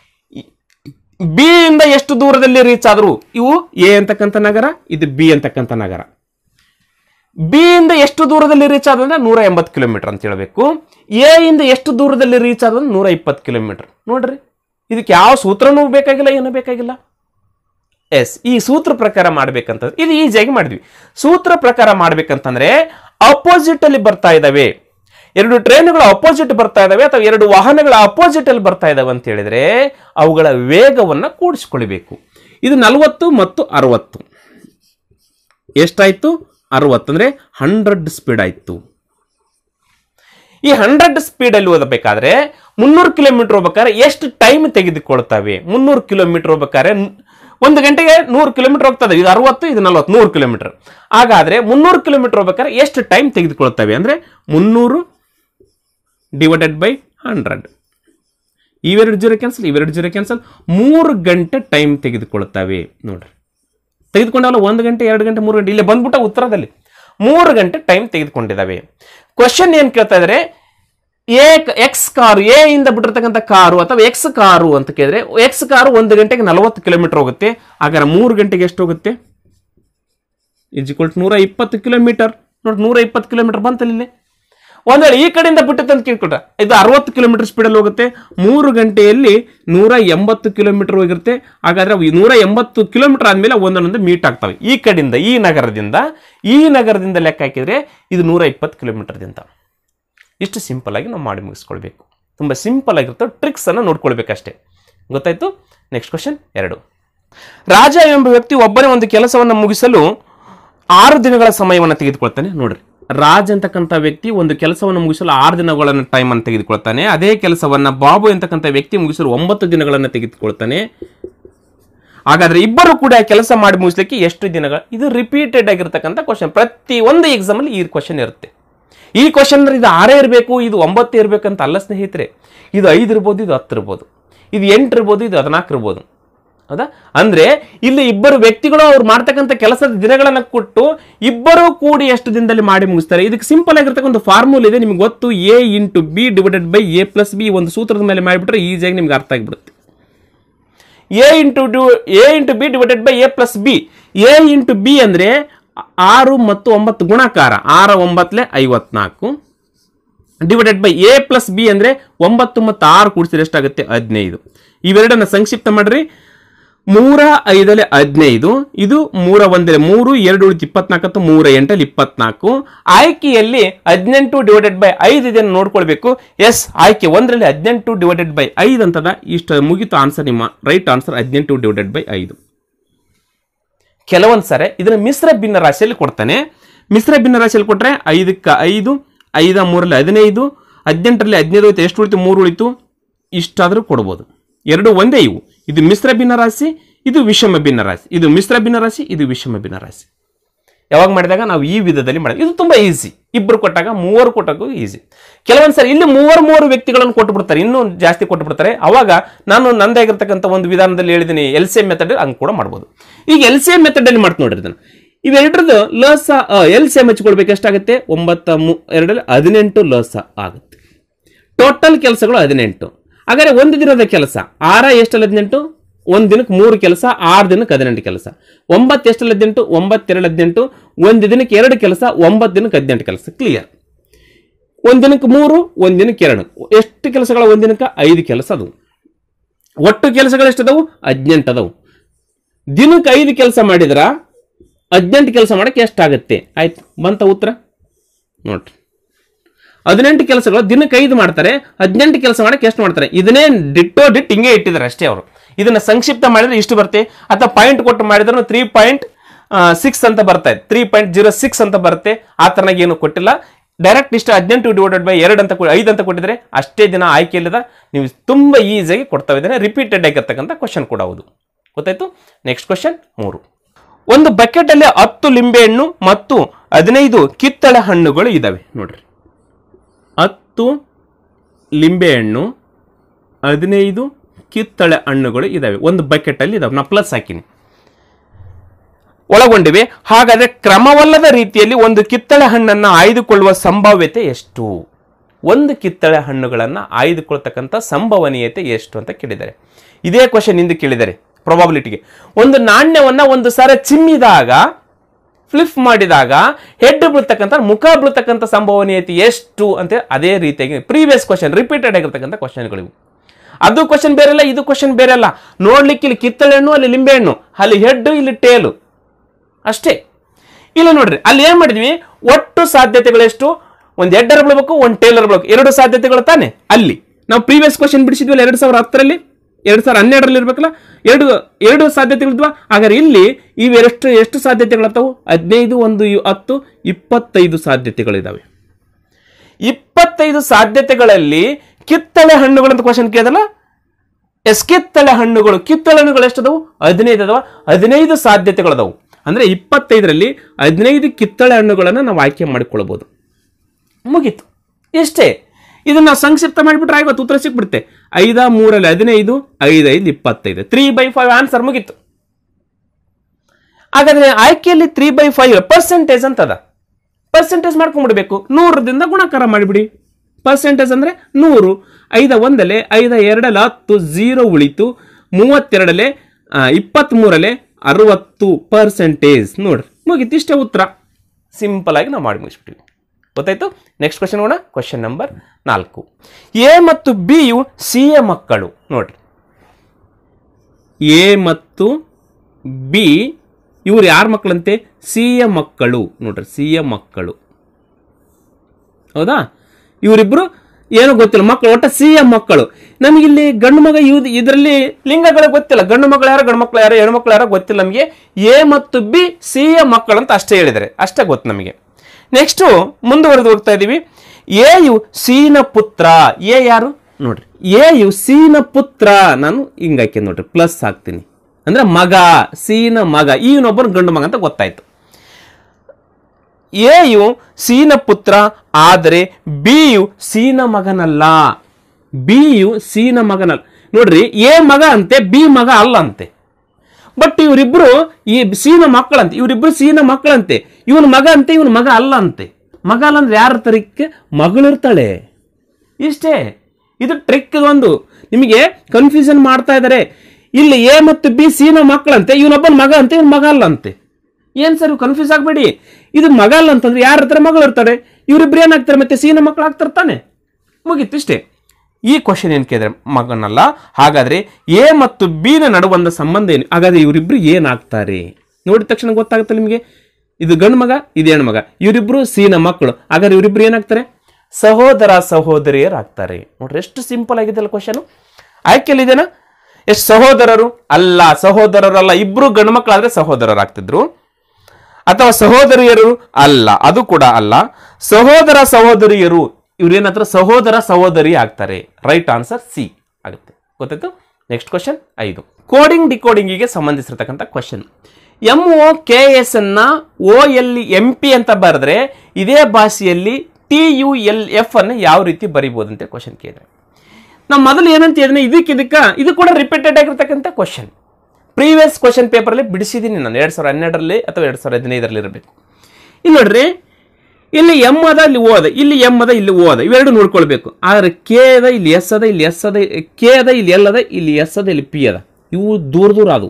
ಬಿ ಇಂದ ಎಷ್ಟು ದೂರದಲ್ಲಿ ರೀಚ್ ಆದ್ರು ಇವು ಎ ಅಂತಕ್ಕಂಥ ನಗರ ಇದು ಬಿ ಅಂತಕ್ಕಂಥ ನಗರ ಬಿ ಇಂದ ಎಷ್ಟು ದೂರದಲ್ಲಿ ರೀಚ್ ಆದ್ರೆ ನೂರ ಎಂಬತ್ತು ಕಿಲೋಮೀಟರ್ ಅಂತ ಹೇಳಬೇಕು ಎ ಇಂದ ಎಷ್ಟು ದೂರದಲ್ಲಿ ರೀಚ್ ಆದ್ರೆ ನೂರ ಇಪ್ಪತ್ತು ಕಿಲೋಮೀಟರ್ ನೋಡ್ರಿ ಇದಕ್ಕೆ ಯಾವ ಸೂತ್ರನೂ ಬೇಕಾಗಿಲ್ಲ ಏನೂ ಬೇಕಾಗಿಲ್ಲ ಎಸ್ ಈ ಸೂತ್ರ ಪ್ರಕಾರ ಮಾಡ್ಬೇಕಂತ ಇದು ಈಸಿಯಾಗಿ ಮಾಡಿದ್ವಿ ಸೂತ್ರ ಪ್ರಕಾರ ಮಾಡ್ಬೇಕಂತಂದ್ರೆ ಅಪೋಸಿಟ್ ಅಲ್ಲಿ ಬರ್ತಾ ಇದಾವೆ ಎರಡು ಟ್ರೈನ್ಗಳು ಅಪೋಸಿಟ್ ಬರ್ತಾ ಇದಾವೆ ಅಥವಾ ಎರಡು ವಾಹನಗಳ ಅಪೋಸಿಟ್ ಅಲ್ಲಿ ಬರ್ತಾ ಇದಾವೆ ಅಂತ ಹೇಳಿದ್ರೆ ಅವುಗಳ ವೇಗವನ್ನ ಕೂಡಿಸ್ಕೊಳ್ಬೇಕು ಇದು ನಲವತ್ತು ಮತ್ತು ಅರವತ್ತು ಎಷ್ಟಾಯ್ತು ಅರವತ್ತು ಅಂದ್ರೆ ಹಂಡ್ರೆಡ್ ಸ್ಪೀಡ್ ಆಯ್ತು ಈ ಹಂಡ್ರೆಡ್ ಸ್ಪೀಡ್ ಅಲ್ಲಿ ಓದಬೇಕಾದ್ರೆ ಮುನ್ನೂರು ಕಿಲೋಮೀಟರ್ ಹೋಗ್ಬೇಕಾದ್ರೆ ಎಷ್ಟು ಟೈಮ್ ತೆಗೆದುಕೊಳ್ತವೆ ಮುನ್ನೂರು ಕಿಲೋಮೀಟರ್ ಹೋಗ್ಬೇಕಾದ್ರೆ ನ್- ಒಂದು ಗಂಟೆಗೆ ನೂರು ಕಿಲೋಮೀಟರ್ ಹೋಗ್ತದೆ ಇದು ಅರವತ್ತು ಇದು ನಲವತ್ತು ನೂರು ಕಿಲೋಮೀಟರ್ ಹಾಗಾದ್ರೆ ಮುನ್ನೂರು ಕಿಲೋಮೀಟರ್ ಹೋಗ್ಬೇಕಾದ್ರೆ ಎಷ್ಟು ಟೈಮ್ ತೆಗೆದುಕೊಳ್ತವೆ ಅಂದ್ರೆ ಮುನ್ನೂರು ಡಿವೈಡೆಡ್ ಬೈ ಹಂಡ್ರೆಡ್ ಇವೆರಡು ಜೀರೋ ಕ್ಯಾನ್ಸಲ್ ಇವೆರಡು ಜೀರೋ ಕ್ಯಾನ್ಸಲ್ ಮೂರು ಗಂಟೆ ಟೈಮ್ ತೆಗೆದುಕೊಳ್ತವೆ ನೋಡ್ರಿ ತೆಗೆದುಕೊಂಡವಲ್ಲ ಒಂದು ಗಂಟೆ ಎರಡು ಗಂಟೆ ಮೂರು ಗಂಟೆ ಇಲ್ಲೇ ಬಂದ್ಬಿಟ್ಟ ಉತ್ತರದಲ್ಲಿ ಮೂರು ಗಂಟೆ ಟೈಮ್ ತೆಗೆದುಕೊಂಡಿದ್ದಾವೆ ಕ್ವಶನ್ ಏನು ಕೇಳ್ತಾ ಇದ್ದಾರೆ ಎ ಎಕ್ಸ್ ಕಾರು ಎ ಇಂದ ಬಿಟ್ಟಿರ್ತಕ್ಕಂಥ ಕಾರು ಅಥವಾ ಎಕ್ಸ್ ಕಾರು ಅಂತ ಕೇಳಿದ್ರೆ ಎಕ್ಸ್ ಕಾರು ಒಂದು ಗಂಟೆಗೆ ನಲವತ್ತು ಕಿಲೋಮೀಟರ್ ಹೋಗುತ್ತೆ ಹಾಗಾದ್ರೆ ಮೂರು ಗಂಟೆಗೆ ಎಷ್ಟು ಹೋಗುತ್ತೆ ಇಸ್ ಈಕ್ವಲ್ ಟು ನೂರ ಇಪ್ಪತ್ತು ಕಿಲೋಮೀಟರ್ ನೋಡಿ ನೂರ ಇಪ್ಪತ್ತು ಕಿಲೋಮೀಟರ್ ಬಂತಲ್ಲ ಇಲ್ಲಿ ಒಂದ್ ವೇಳೆ ಈ ಕಡೆಯಿಂದ ಬಿಟ್ಟಿತ್ತು ಅಂತ ಕೇಳ್ಕೊಟ್ರೆ ಇದು ಅರವತ್ತು ಕಿಲೋಮೀಟರ್ ಸ್ಪೀಡಲ್ಲಿ ಹೋಗುತ್ತೆ ಮೂರು ಗಂಟೆಯಲ್ಲಿ ನೂರ ಎಂಬತ್ತು ಕಿಲೋಮೀಟರ್ ಹೋಗಿರುತ್ತೆ ಹಾಗಾದ್ರೆ ಅವು ಈ ನೂರ ಎಂಬತ್ತು ಕಿಲೋಮೀಟರ್ ಆದ್ಮೇಲೆ ಒಂದೊಂದು ಮೀಟ್ ಆಗ್ತವೆ ಈ ಕಡೆಯಿಂದ ಈ ನಗರದಿಂದ ಈ ನಗರದಿಂದ ಲೆಕ್ಕ ಹಾಕಿದ್ರೆ ಇದು ನೂರ ಇಪ್ಪತ್ತು ಕಿಲೋಮೀಟರ್ದಿಂದ ಇಷ್ಟು ಸಿಂಪಲ್ ಆಗಿ ನಾವು ಮಾಡಿ ಮುಗಿಸ್ಕೊಳ್ಬೇಕು ತುಂಬ ಸಿಂಪಲ್ ಆಗಿರುತ್ತೆ ಟ್ರಿಕ್ಸ್ ಅನ್ನು ನೋಡ್ಕೊಳ್ಬೇಕಷ್ಟೇ ಗೊತ್ತಾಯ್ತು ನೆಕ್ಸ್ಟ್ ಕ್ವಶನ್ ಎರಡು ರಾಜ ಎಂಬ ವ್ಯಕ್ತಿ ಒಬ್ಬನೇ ಒಂದು ಕೆಲಸವನ್ನು ಮುಗಿಸಲು ಆರು ದಿನಗಳ ಸಮಯವನ್ನು ತೆಗೆದುಕೊಳ್ತಾನೆ ನೋಡ್ರಿ ರಾಜ್ ಅಂತಕ್ಕಂಥ ವ್ಯಕ್ತಿ ಒಂದು ಕೆಲಸವನ್ನು ಮುಗಿಸಲು ಆರು ದಿನಗಳನ್ನು ಟೈಮನ್ನು ತೆಗೆದುಕೊಳ್ತಾನೆ ಅದೇ ಕೆಲಸವನ್ನು ಬಾಬು ಅಂತಕ್ಕಂಥ ವ್ಯಕ್ತಿ ಮುಗಿಸಲು ಒಂಬತ್ತು ದಿನಗಳನ್ನು ತೆಗೆದುಕೊಳ್ತಾನೆ ಹಾಗಾದ್ರೆ ಇಬ್ಬರು ಕೂಡ ಕೆಲಸ ಮಾಡಿ ಮುಗಿಸ್ಲಿಕ್ಕೆ ಎಷ್ಟು ದಿನಗಳು ಇದು ರಿಪೀಟೆಡ್ ಆಗಿರ್ತಕ್ಕಂಥ ಕ್ವಶನ್ ಪ್ರತಿ ಒಂದು ಎಕ್ಸಾಮಲ್ಲಿ ಈ ಕ್ವಶನ್ ಇರುತ್ತೆ ಈ ಕ್ವಶನ್ ಇದು ಆರೇ ಇರಬೇಕು ಇದು ಒಂಬತ್ತು ಇರಬೇಕಂತ ಅಲ್ಲ ಸ್ನೇಹಿತರೆ ಇದು ಐದು ಇರ್ಬೋದು ಇದು ಹತ್ತು ಇರ್ಬೋದು ಇದು ಎಂಟು ಇರ್ಬೋದು ಇದು ಹದಿನಾಲ್ಕು ಇರ್ಬೋದು ಹೌದಾ ಅಂದ್ರೆ ಇಲ್ಲಿ ಇಬ್ಬರು ವ್ಯಕ್ತಿಗಳು ಅವ್ರು ಮಾಡ್ತಕ್ಕಂಥ ಕೆಲಸದ ದಿನಗಳನ್ನು ಕೊಟ್ಟು ಇಬ್ಬರು ಕೂಡಿ ಎಷ್ಟು ದಿನದಲ್ಲಿ ಮಾಡಿ ಮುಗಿಸ್ತಾರೆ ಇದಕ್ಕೆ ಸಿಂಪಲ್ ಆಗಿರ್ತಕ್ಕಂಥ ಒಂದು ಫಾರ್ಮುಲ್ ಇದೆ ನಿಮ್ಗೆ ಗೊತ್ತು A into B divided by A plus B ಒಂದು ಸೂತ್ರದ ಮೇಲೆ ಮಾಡಿಬಿಟ್ರೆ ಈಸಿಯಾಗಿ ನಿಮ್ಗೆ ಅರ್ಥ ಆಗಿಬಿಡುತ್ತೆ A into two A into B divided by A plus B A into B ಅಂದರೆ ಆರು ಮತ್ತು ಒಂಬತ್ತು ಗುಣಾಕಾರ ಆರ ಒಂಬತ್ತಲೆ ಐವತ್ನಾಲ್ಕು divided by A plus B ಅಂದರೆ ಒಂಬತ್ತು ಮತ್ತು ಆರು ಕೂಡಿಸಿದ್ರೆ ಎಷ್ಟಾಗುತ್ತೆ ಹದಿನೈದು ಇವೆರಡನ್ನ ಸಂಕ್ಷಿಪ್ತ ಮಾಡ್ರಿ ಮೂರ ಐದಲೆ ಹದಿನೈದು ಇದು ಮೂರ ಒಂದಲೆ ಮೂರು ಎರಡು ಉಳಿತು ಇಪ್ಪತ್ನಾಲ್ಕು ಮೂರ ಎಂಟಲ್ಲಿ ಇಪ್ಪತ್ನಾಲ್ಕು ಆಯ್ಕೆಯಲ್ಲಿ ಹದಿನೆಂಟು ಡಿವೈಡೆಡ್ ಬೈ ಐದು ಇದನ್ನು ನೋಡ್ಕೊಳ್ಬೇಕು ಎಸ್ ಆಯ್ಕೆ ಒಂದರಲ್ಲಿ ಹದಿನೆಂಟು ಡಿವೈಡೆಡ್ ಬೈ ಐದು ಅಂತದ ಇಷ್ಟು ಮುಗಿತು ಆನ್ಸರ್ ನಿಮ್ಮ ರೈಟ್ ಆನ್ಸರ್ ಹದಿನೆಂಟು ಡಿವೈಡೆಡ್ ಬೈ ಐದು ಕೆಲವೊಂದು ಸರಿ ಇದನ್ನ ಮಿಶ್ರ ಭಿನ್ನ ರಾಶಿಯಲ್ಲಿ ಕೊಡ್ತಾನೆ ಮಿಶ್ರ ಭಿನ್ನ ರಾಶಿಯಲ್ಲಿ ಕೊಟ್ಟರೆ ಐದಕ್ಕೆ ಐದು ಐದ ಮೂರಲ್ಲಿ ಹದಿನೈದು ಹದಿನೆಂಟರಲ್ಲಿ ಹದಿನೈದು ಉಳಿತು ಎಷ್ಟು ಉಳಿತು ಮೂರು ಉಳಿತು ಇಷ್ಟಾದರೂ ಕೊಡ್ಬೋದು ಎರಡು ಒಂದೇ ಇವು ಇದು ಮಿಶ್ರ ಭಿನ್ನ ರಾಶಿ ಇದು ವಿಷಮ ಭಿನ್ನ ರಾಶಿ ಇದು ಮಿಶ್ರ ಭಿನ್ನ ರಾಶಿ ಇದು ವಿಷಮ ಭಿನ್ನ ರಾಶಿ ಯಾವಾಗ ಮಾಡಿದಾಗ ನಾವು ಈ ವಿಧದಲ್ಲಿ ಮಾಡಿದ್ವಿ ಇದು ತುಂಬಾ ಈಸಿ ಇಬ್ಬರು ಕೊಟ್ಟಾಗ ಮೂವರು ಕೊಟ್ಟಾಗ ಈಸಿ ಕೆಲವೊಂದು ಸರಿ ಇಲ್ಲಿ ಮೂವರು ಮೂವರು ವ್ಯಕ್ತಿಗಳನ್ನು ಕೊಟ್ಟು ಬಿಡ್ತಾರೆ ಇನ್ನೂ ಜಾಸ್ತಿ ಕೊಟ್ಟು ಬಿಡ್ತಾರೆ ಅವಾಗ ನಾನು ನಂದೇ ಆಗಿರ್ತಕ್ಕಂಥ ಒಂದು ವಿಧಾನದಲ್ಲಿ ಹೇಳಿದ್ದೀನಿ ಎಲ್ ಸಿ ಎಂ ಮೆಥಡ್ ಹಂಗೆ ಕೂಡ ಮಾಡ್ಬೋದು ಈಗ ಎಲ್ ಸಿ ಎಂ ಮೆಥಡ್ ಅಲ್ಲಿ ಮಾಡ್ತು ನೋಡ್ರಿ ಇದನ್ನು ಇವೆರಡರದ್ದು ಲಸ ಎಲ್ ಸಿ ಎಂ ಹಚ್ಕೊಳ್ಬೇಕು ಎಷ್ಟಾಗುತ್ತೆ ಒಂಬತ್ತ ಮೂ ಎರಡರಲ್ಲಿ ಹದಿನೆಂಟು ಲಸ ಆಗುತ್ತೆ ಟೋಟಲ್ ಕೆಲಸಗಳು ಹದಿನೆಂಟು ಹಾಗಾದ್ರೆ ಒಂದು ದಿನದ ಕೆಲಸ ಆರ ಎಷ್ಟಲ್ಲಿ ಹದಿನೆಂಟು ಒಂದು ದಿನಕ್ಕೆ ಮೂರು ಕೆಲಸ ಆರು ದಿನಕ್ಕೆ ಹದಿನೆಂಟು ಕೆಲಸ ಒಂಬತ್ತು ಎಷ್ಟಲ್ಲಿ ಹದಿನೆಂಟು ಒಂಬತ್ತೆರಡು ಹದಿನೆಂಟು ಒಂದು ದಿನಕ್ಕೆ ಎರಡು ಕೆಲಸ ಒಂಬತ್ತು ದಿನಕ್ಕೆ ಹದಿನೆಂಟು ಕೆಲಸ ಕ್ಲಿಯರ್ ಒಂದು ದಿನಕ್ಕೆ ಮೂರು ಒಂದು ದಿನಕ್ಕೆ ಎರಡು ಎಷ್ಟು ಕೆಲಸಗಳ ಒಂದು ದಿನಕ್ಕೆ ಐದು ಕೆಲಸ ಅದಾವು ಒಟ್ಟು ಕೆಲಸಗಳು ಎಷ್ಟದವು ಹದಿನೆಂಟು ಅದಾವು ದಿನಕ್ಕೆ ಐದು ಕೆಲಸ ಮಾಡಿದ್ರ ಹದಿನೆಂಟು ಕೆಲಸ ಮಾಡಕ್ಕೆ ಎಷ್ಟಾಗುತ್ತೆ ಆಯ್ತು ಬಂತ ಉತ್ತರ ನೋಡ್ರಿ ಹದಿನೆಂಟು ಕೆಲಸಗಳು ದಿನಕ್ಕೆ ಐದು ಮಾಡ್ತಾರೆ ಹದಿನೆಂಟು ಕೆಲಸ ಮಾಡಕ್ಕೆ ಎಷ್ಟು ಮಾಡ್ತಾರೆ ಇದನ್ನೇ ಡಿಟ್ಟೋ ಡಿಟ್ ಹಿಂಗೆ ಇಟ್ಟಿದ್ದಾರೆ ಅಷ್ಟೇ ಅವರು ಇದನ್ನ ಸಂಕ್ಷಿಪ್ತ ಮಾಡಿದ್ರೆ ಇಷ್ಟು ಬರುತ್ತೆ ಅಥವಾ ಪಾಯಿಂಟ್ ಕೊಟ್ಟು ಮಾಡಿದ್ರು ತ್ರೀ ಪಾಯಿಂಟ್ ಸಿಕ್ಸ್ ಅಂತ ಬರ್ತಾ ಇದೆ ತ್ರೀ ಪಾಯಿಂಟ್ ಜೀರೋ ಸಿಕ್ಸ್ ಅಂತ ಬರುತ್ತೆ ಆ ತರನಾಗಿ ಏನು ಕೊಟ್ಟಿಲ್ಲ ಡೈರೆಕ್ಟ್ ಇಷ್ಟು ಹದಿನೆಂಟು ಡಿವೈಡೆಡ್ ಬೈ ಎರಡು ಅಂತ ಕೊ- ಐದು ಅಂತ ಕೊಟ್ಟಿದ್ರೆ ಅಷ್ಟೇ ದಿನ ಆಯ್ಕೆ ಇಲ್ಲದ ನೀವು ತುಂಬಾ ಈಸಿಯಾಗಿ ಕೊಡ್ತಾ ಇದ್ದೇನೆ ರಿಪೀಟೆಡ್ ಆಗಿರ್ತಕ್ಕಂಥ ಕ್ವಶನ್ ಕೂಡ ಹೌದು ಗೊತ್ತಾಯ್ತು ನೆಕ್ಸ್ಟ್ ಕ್ವಶನ್ ಮೂರು ಒಂದು ಬಕೆಟ್ ಅಲ್ಲಿ ಹತ್ತು ಲಿಂಬೆಹಣ್ಣು ಮತ್ತು ಹದಿನೈದು ಕಿತ್ತಳೆ ಹಣ್ಣುಗಳು ಇದಾವೆ ನೋಡ್ರಿ ಹತ್ತು ಲಿಂಬೆಹಣ್ಣು ಹದಿನೈದು ಕಿತ್ತಳೆ ಹಣ್ಣುಗಳು ಇದಾವೆ ಒಂದು ಬಕೆಟಲ್ಲಿ ಇದಾವೆ ನಾ ಪ್ಲಸ್ ಹಾಕಿನಿ ಒಳಗೊಂಡಿವೆ ಹಾಗಾದ್ರೆ ಕ್ರಮವಲ್ಲದ ರೀತಿಯಲ್ಲಿ ಒಂದು ಕಿತ್ತಳೆ ಹಣ್ಣನ್ನು ಆಯ್ದುಕೊಳ್ಳುವ ಸಂಭಾವ್ಯತೆ ಎಷ್ಟು ಒಂದು ಕಿತ್ತಳೆ ಹಣ್ಣುಗಳನ್ನು ಆಯ್ದುಕೊಳ್ತಕ್ಕಂಥ ಸಂಭವನೀಯತೆ ಎಷ್ಟು ಅಂತ ಕೇಳಿದ್ದಾರೆ ಇದೇ ಕ್ವಶನ್ ಹಿಂದೆ ಕೇಳಿದ್ದಾರೆ ಪ್ರೊಬಾಬಿಲಿಟಿಗೆ ಒಂದು ನಾಣ್ಯವನ್ನ ಒಂದು ಸರ ಚಿಮ್ಮಿದಾಗ ಫ್ಲಿಪ್ ಮಾಡಿದಾಗ ಹೆಡ್ ಬೀಳ್ತಕ್ಕಂಥ ಮುಖ ಬೀಳ್ತಕ್ಕಂಥ ಸಂಭವನೀಯತೆ ಎಷ್ಟು ಅಂತ ಅದೇ ರೀತಿಯಾಗಿ ಪ್ರೀವಿಯಸ್ ಕ್ವಶನ್ ರಿಪೀಟೆಡ್ ಆಗಿರ್ತಕ್ಕಂಥ ಕ್ವಶನ್ಗಳಿವು ಅದು ಕ್ವಶನ್ ಬೇರೆ ಅಲ್ಲ ಇದು ಕ್ವಶನ್ ಬೇರೆ ಅಲ್ಲ ನೋಡ್ಲಿಕ್ಕೆ ಇಲ್ಲಿ ಕಿತ್ತಳೆ ಹಣ್ಣು ಅಲ್ಲಿ ಲಿಂಬೆ ಹಣ್ಣು ಅಲ್ಲಿ ಹೆಡ್ ಇಲ್ಲಿ ಟೇಲು ಅಷ್ಟೇ ಇಲ್ಲ ನೋಡ್ರಿ ಅಲ್ಲಿ ಏನ್ ಮಾಡಿದ್ವಿ ಒಟ್ಟು ಸಾಧ್ಯತೆಗಳೆಷ್ಟು ಒಂದು ಎಡ್ಡರ್ ಬೀಳ್ಬೇಕು ಒಂದು ಟೇಲರ್ ಬೀಳ್ಬೇಕು ಎರಡು ಸಾಧ್ಯತೆಗಳು ತಾನೆ ಅಲ್ಲಿ ನಾವು ಪ್ರೀವಿಯಸ್ ಕ್ವಶನ್ ಬಿಡಿಸಿದ್ವಲ್ಲ ಎರಡು ಸಾವಿರ ಹತ್ತರಲ್ಲಿ ಎರಡು ಸಾವಿರ ಹನ್ನೆರಡರಲ್ಲಿ ಇರ್ಬೇಕಲ್ಲ ಎರಡು ಎರಡು ಸಾಧ್ಯತೆಗಳಿದ್ವಾ ಹಾಗಾದ್ರೆ ಇಲ್ಲಿ ಇವೆರಷ್ಟು ಎಷ್ಟು ಸಾಧ್ಯತೆಗಳಾಗ್ತಾವು ಹದಿನೈದು ಒಂದು ಇ- ಹತ್ತು ಇಪ್ಪತ್ತೈದು ಸಾಧ್ಯತೆಗಳಿದಾವೆ ಇಪ್ಪತ್ತೈದು ಸಾಧ್ಯತೆಗಳಲ್ಲಿ ಕಿತ್ತಳೆ ಹಣ್ಣುಗಳು ಅಂತ ಕ್ವಶನ್ ಕೇಳಿದಲ್ಲ ಎಸ್ ಕಿತ್ತಳೆ ಹಣ್ಣುಗಳು ಕಿತ್ತಳೆ ಹಣ್ಣುಗಳು ಎಷ್ಟದವು ಹದಿನೈದು ಅದಾವ ಹದಿನೈದು ಸಾಧ್ಯತೆಗಳದಾವು ಅಂದ್ರೆ ಇಪ್ಪತ್ತೈದರಲ್ಲಿ ಹದಿನೈದು ಕಿತ್ತಳೆ ಹಣ್ಣುಗಳನ್ನು ನಾವು ಆಯ್ಕೆ ಮಾಡಿಕೊಳ್ಬೋದು ಮುಗೀತು ಇಷ್ಟೇ ಇದನ್ನ ನಾವು ಸಂಕ್ಷಿಪ್ತ ಮಾಡಿಬಿಟ್ರೆ ಇವತ್ತು ಉತ್ತರ ಸಿಕ್ಬಿಡುತ್ತೆ ಐದ ಮೂರಲ್ಲಿ ಹದಿನೈದು ಐದು ಐದು ಇಪ್ಪತ್ತೈದು ತ್ರೀ ಬೈ ಫೈವ್ ಆನ್ಸರ್ ಮುಗೀತು ಹಾಗಾದ್ರೆ ಆಯ್ಕೆಯಲ್ಲಿ ತ್ರೀ ಬೈ ಫೈವ್ ಪರ್ಸೆಂಟೇಜ್ ಅಂತದ ಪರ್ಸೆಂಟೇಜ್ ಮಾಡ್ಕೊಂಡ್ಬಿಡ್ಬೇಕು ನೂರರಿಂದ ಗುಣಾಕಾರ ಮಾಡಿಬಿಡಿ ಪರ್ಸೆಂಟೇಜ್ ಅಂದ್ರೆ ನೂರು ಐದ ಒಂದಲೆ ಐದ ಎರಡಲೆ ಹತ್ತು ಝೀರೋ ಉಳಿತು ಮೂವತ್ತೆರಡಲೆ ಇಪ್ಪತ್ತ್ಮೂರಲೆ ಅರವತ್ತು ಪರ್ಸೆಂಟೇಜ್ ನೋಡ್ರಿ ಮುಗೀತು ಇಷ್ಟೇ ಉತ್ತರ ಸಿಂಪಲ್ ಆಗಿ ನಾವು ಮಾಡಿ ಮುಗಿಸ್ಬಿಟ್ಟಿವಿ ಗೊತ್ತಾಯ್ತು ನೆಕ್ಸ್ಟ್ ಕ್ವಶನ್ ನೋಡೋಣ ಕ್ವಶನ್ ನಂಬರ್ ನಾಲ್ಕು ಎ ಮತ್ತು ಬಿ ಯು ಸಿ ಎ ಮಕ್ಕಳು ನೋಡ್ರಿ ಎ ಮತ್ತು ಬಿ ಇವ್ರು ಯಾರ ಮಕ್ಕಳಂತೆ ಸಿ ಎ ಮಕ್ಕಳು ನೋಡ್ರಿ ಸಿ ಎ ಮಕ್ಕಳು ಹೌದಾ ಇವರಿಬ್ರು ಏನೋ ಗೊತ್ತಿಲ್ಲ ಮಕ್ಕಳು ಒಟ್ಟ ಸಿ ಎ ಮಕ್ಕಳು ನಮಗಿಲ್ಲಿ ಗಂಡು ಮಗ ಇವ್ ಇದರಲ್ಲಿ ಲಿಂಗಗಳು ಗೊತ್ತಿಲ್ಲ ಗಂಡು ಮಕ್ಕಳು ಯಾರು ಗಂಡು ಮಕ್ಕಳು ಯಾರು ಹೆಣ್ಮಕ್ಳು ಯಾರೋ ಗೊತ್ತಿಲ್ಲ ನಮಗೆ ಎ ಮತ್ತು ಬಿ ಸಿ ಎ ಮಕ್ಕಳು ಅಂತ ಅಷ್ಟೇ ಹೇಳಿದ್ದಾರೆ ಅಷ್ಟೇ ಗೊತ್ತು ನಮಗೆ ನೆಕ್ಸ್ಟು ಮುಂದುವರೆದು ಹೋಗ್ತಾ ಇದ್ದೀವಿ ಎಯು ಸೀನ ಪುತ್ರ ಎ ಯಾರು ನೋಡ್ರಿ ಎಯು ಸೀನ ಪುತ್ರ ನಾನು ಹಿಂಗೆ ಹಾಕಿ ನೋಡ್ರಿ ಪ್ಲಸ್ ಹಾಕ್ತೀನಿ ಅಂದ್ರೆ ಮಗ ಸೀನ ಮಗ ಈನೊಬ್ಬನ ಗಂಡು ಮಗ ಅಂತ ಗೊತ್ತಾಯ್ತು ಎಯು ಸೀನ ಪುತ್ರ ಆದರೆ ಬಿಯು ಸೀನ ಮಗನಲ್ಲ ಬಿಯು ಸೀನ ಮಗನಲ್ಲ ನೋಡ್ರಿ ಎ ಮಗ ಅಂತೆ ಬಿ ಮಗ ಅಲ್ಲ ಅಂತೆ ಬಟ್ ಇವರಿಬ್ರು ಈ ಸೀನ ಮಕ್ಕಳಂತೆ ಇವರಿಬ್ರು ಸೀನ ಮಕ್ಕಳಂತೆ ಇವನ ಮಗ ಅಂತೆ ಇವನ ಮಗ ಅಲ್ಲ ಅಂತೆ ಮಗ ಅಲ್ಲ ಅಂದ್ರೆ ಯಾರ ತರಕ್ಕೆ ಮಗಳಿರ್ತಾಳೆ ಇಷ್ಟೇ ಇದು ಟ್ರಿಕ್ ಒಂದು ನಿಮಗೆ ಕನ್ಫ್ಯೂಷನ್ ಮಾಡ್ತಾ ಇದ್ದಾರೆ ಇಲ್ಲಿ ಎ ಮತ್ತು ಬಿ ಸೀನ ಮಕ್ಕಳಂತೆ ಇವನೊಬ್ಬನ ಮಗ ಅಂತೆ ಇವನ ಮಗ ಅಲ್ಲ ಅಂತೆ ಏನ್ ಸರ್ ಕನ್ಫ್ಯೂಸ್ ಆಗಬೇಡಿ ಇದು ಮಗ ಅಲ್ಲ ಅಂತಂದ್ರೆ ಯಾರ ಹತ್ರ ಮಗಳು ಇರ್ತಾರೆ ಇವರಿಬ್ರು ಏನಾಗ್ತಾರೆ ಮತ್ತೆ ಸೀನ ಮಕ್ಕಳು ಆಗ್ತಾರೆ ತಾನೆ ಮುಗೀತು ಇಷ್ಟೇ ಈ ಕ್ವಶನ್ ಏನು ಕೇಳಿದ್ರೆ ಮಗನಲ್ಲ ಹಾಗಾದ್ರೆ ಎ ಮತ್ತು ಬಿನ ನಡುವಂದ ಸಂಬಂಧ ಏನು ಹಾಗಾದ್ರೆ ಇವರಿಬ್ರು ಏನಾಗ್ತಾರೆ ನೋಡಿದ ತಕ್ಷಣ ಗೊತ್ತಾಗುತ್ತೆ ನಿಮಗೆ ಇದು ಗಂಡು ಮಗ ಇದು ಹೆಣ್ಣು ಮಗ ಇವರಿಬ್ರು ಸೀನ ಮಕ್ಕಳು ಹಾಗಾದ್ರೆ ಇವರಿಬ್ರು ಏನಾಗ್ತಾರೆ ಸಹೋದರ ಸಹೋದರಿಯರಾಗ್ತಾರೆ ನೋಡ್ರಿ ಎಷ್ಟು ಸಿಂಪಲ್ ಆಗಿದೆ ಅಲ್ಲ ಕ್ವಶನ್ ಆಯ್ಕೆಯಲ್ಲಿದೆನಾ ಎಷ್ಟು ಸಹೋದರರು ಅಲ್ಲ ಸಹೋದರರಲ್ಲ ಇಬ್ರು ಗಂಡು ಮಕ್ಕಳಾದ್ರೆ ಸಹೋದರರಾಗ್ತಿದ್ರು ಅಥವಾ ಸಹೋದರಿಯರು ಅಲ್ಲ ಅದು ಕೂಡ ಅಲ್ಲ ಸಹೋದರ ಸಹೋದರಿಯರು ಇವ್ರೇನತ್ರ ಸಹೋದರ ಸಹೋದರಿ ಆಗ್ತಾರೆ ರೈಟ್ ಆನ್ಸರ್ ಸಿ ಆಗುತ್ತೆ ಗೊತ್ತಾಯ್ತು ನೆಕ್ಸ್ಟ್ ಕ್ವಶನ್ ಐದು ಕೋಡಿಂಗ್ ಡಿಕೋಡಿಂಗಿಗೆ ಸಂಬಂಧಿಸಿರ್ತಕ್ಕಂಥ question M O K S ಅನ್ನ ಓ ಎಲ್ ಎಂ ಪಿ ಅಂತ ಬರೆದ್ರೆ ಇದೇ ಭಾಷೆಯಲ್ಲಿ ಟಿ ಯು ಎಲ್ ಎಫ್ ಅನ್ನು ಯಾವ ರೀತಿ ಬರಿಬೋದು ಅಂತ ಕ್ವಶನ್ ಕೇಳಿದ್ರೆ ನಾವು ಮೊದಲು ಏನಂತ ಹೇಳಿದ್ರೆ ಇದಕ್ಕೆ ಇದಕ್ಕೆ ಇದು ಕೂಡ ರಿಪೀಟೆಡ್ ಆಗಿರ್ತಕ್ಕಂಥ ಕ್ವಶನ್ ಪ್ರೀವಿಯಸ್ ಕ್ವಶನ್ ಪೇಪರಲ್ಲಿ ಬಿಡಿಸಿದ್ದೀನಿ ನಾನು ಎರಡು ಸಾವಿರದ ಹನ್ನೆರಡರಲ್ಲಿ ಅಥವಾ ಎರಡು ಸಾವಿರದ ಹದಿನೈದರಲ್ಲಿ ಇರಬೇಕು ಇಲ್ಲಿ ನೋಡ್ರಿ ಇಲ್ಲಿ ಎಮ್ ಅದ ಇಲ್ಲಿ ಓ ಅದ ಇಲ್ಲಿ ಎಮ್ ಅದ ಇಲ್ಲಿ ಓ ಅದ ಇವೆರಡು ನೋಡ್ಕೊಳ್ಬೇಕು ಆದ್ರೆ ಕೆ ಅದ ಇಲ್ಲಿ ಎಸ್ ಅದ ಇಲ್ಲಿ ಎಸ್ ಅದ ಕೆ ಅದ ಇಲ್ಲಿ ಎಲ್ ಅದ ಇಲ್ಲಿ ಎಸ್ ಅದ ಇಲ್ಲಿ ಪಿ ಅದ ಇವು ದೂರ ದೂರ ಅದು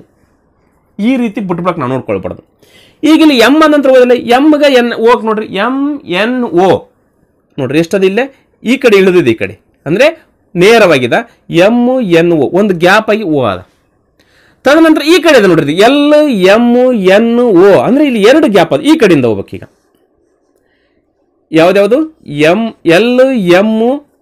ಈ ರೀತಿ ಬಿಟ್ಬಿಡಕ್ಕೆ ನಾವು ನೋಡ್ಕೊಳ್ಬಾರ್ದು ಈಗ ಇಲ್ಲಿ ಎಮ್ ನಂತರ ಓದಿಲ್ಲ ಎಮ್ಗೆ ಎನ್ ಓಕ್ ನೋಡ್ರಿ ಎಮ್ ಎನ್ ಓ ನೋಡ್ರಿ ಎಷ್ಟದ ಇಲ್ಲೇ ಈ ಕಡೆ ಇಳಿದಿದೆ ಈ ಕಡೆ ಅಂದರೆ ನೇರವಾಗಿದೆ ಎಮ್ ಎನ್ ಓ ಒಂದು ಗ್ಯಾಪ್ ಆಗಿ ಓ ಅದ ತದನಂತರ ಈ ಕಡೆ ಇದೆ ನೋಡ್ರಿ ಎಲ್ ಎಮ್ ಎನ್ ಓ ಅಂದರೆ ಇಲ್ಲಿ ಎರಡು ಗ್ಯಾಪ್ ಅದ ಈ ಕಡೆಯಿಂದ ಹೋಗ್ಬೇಕೀಗ ಯಾವ್ದ್ಯಾವುದು M L M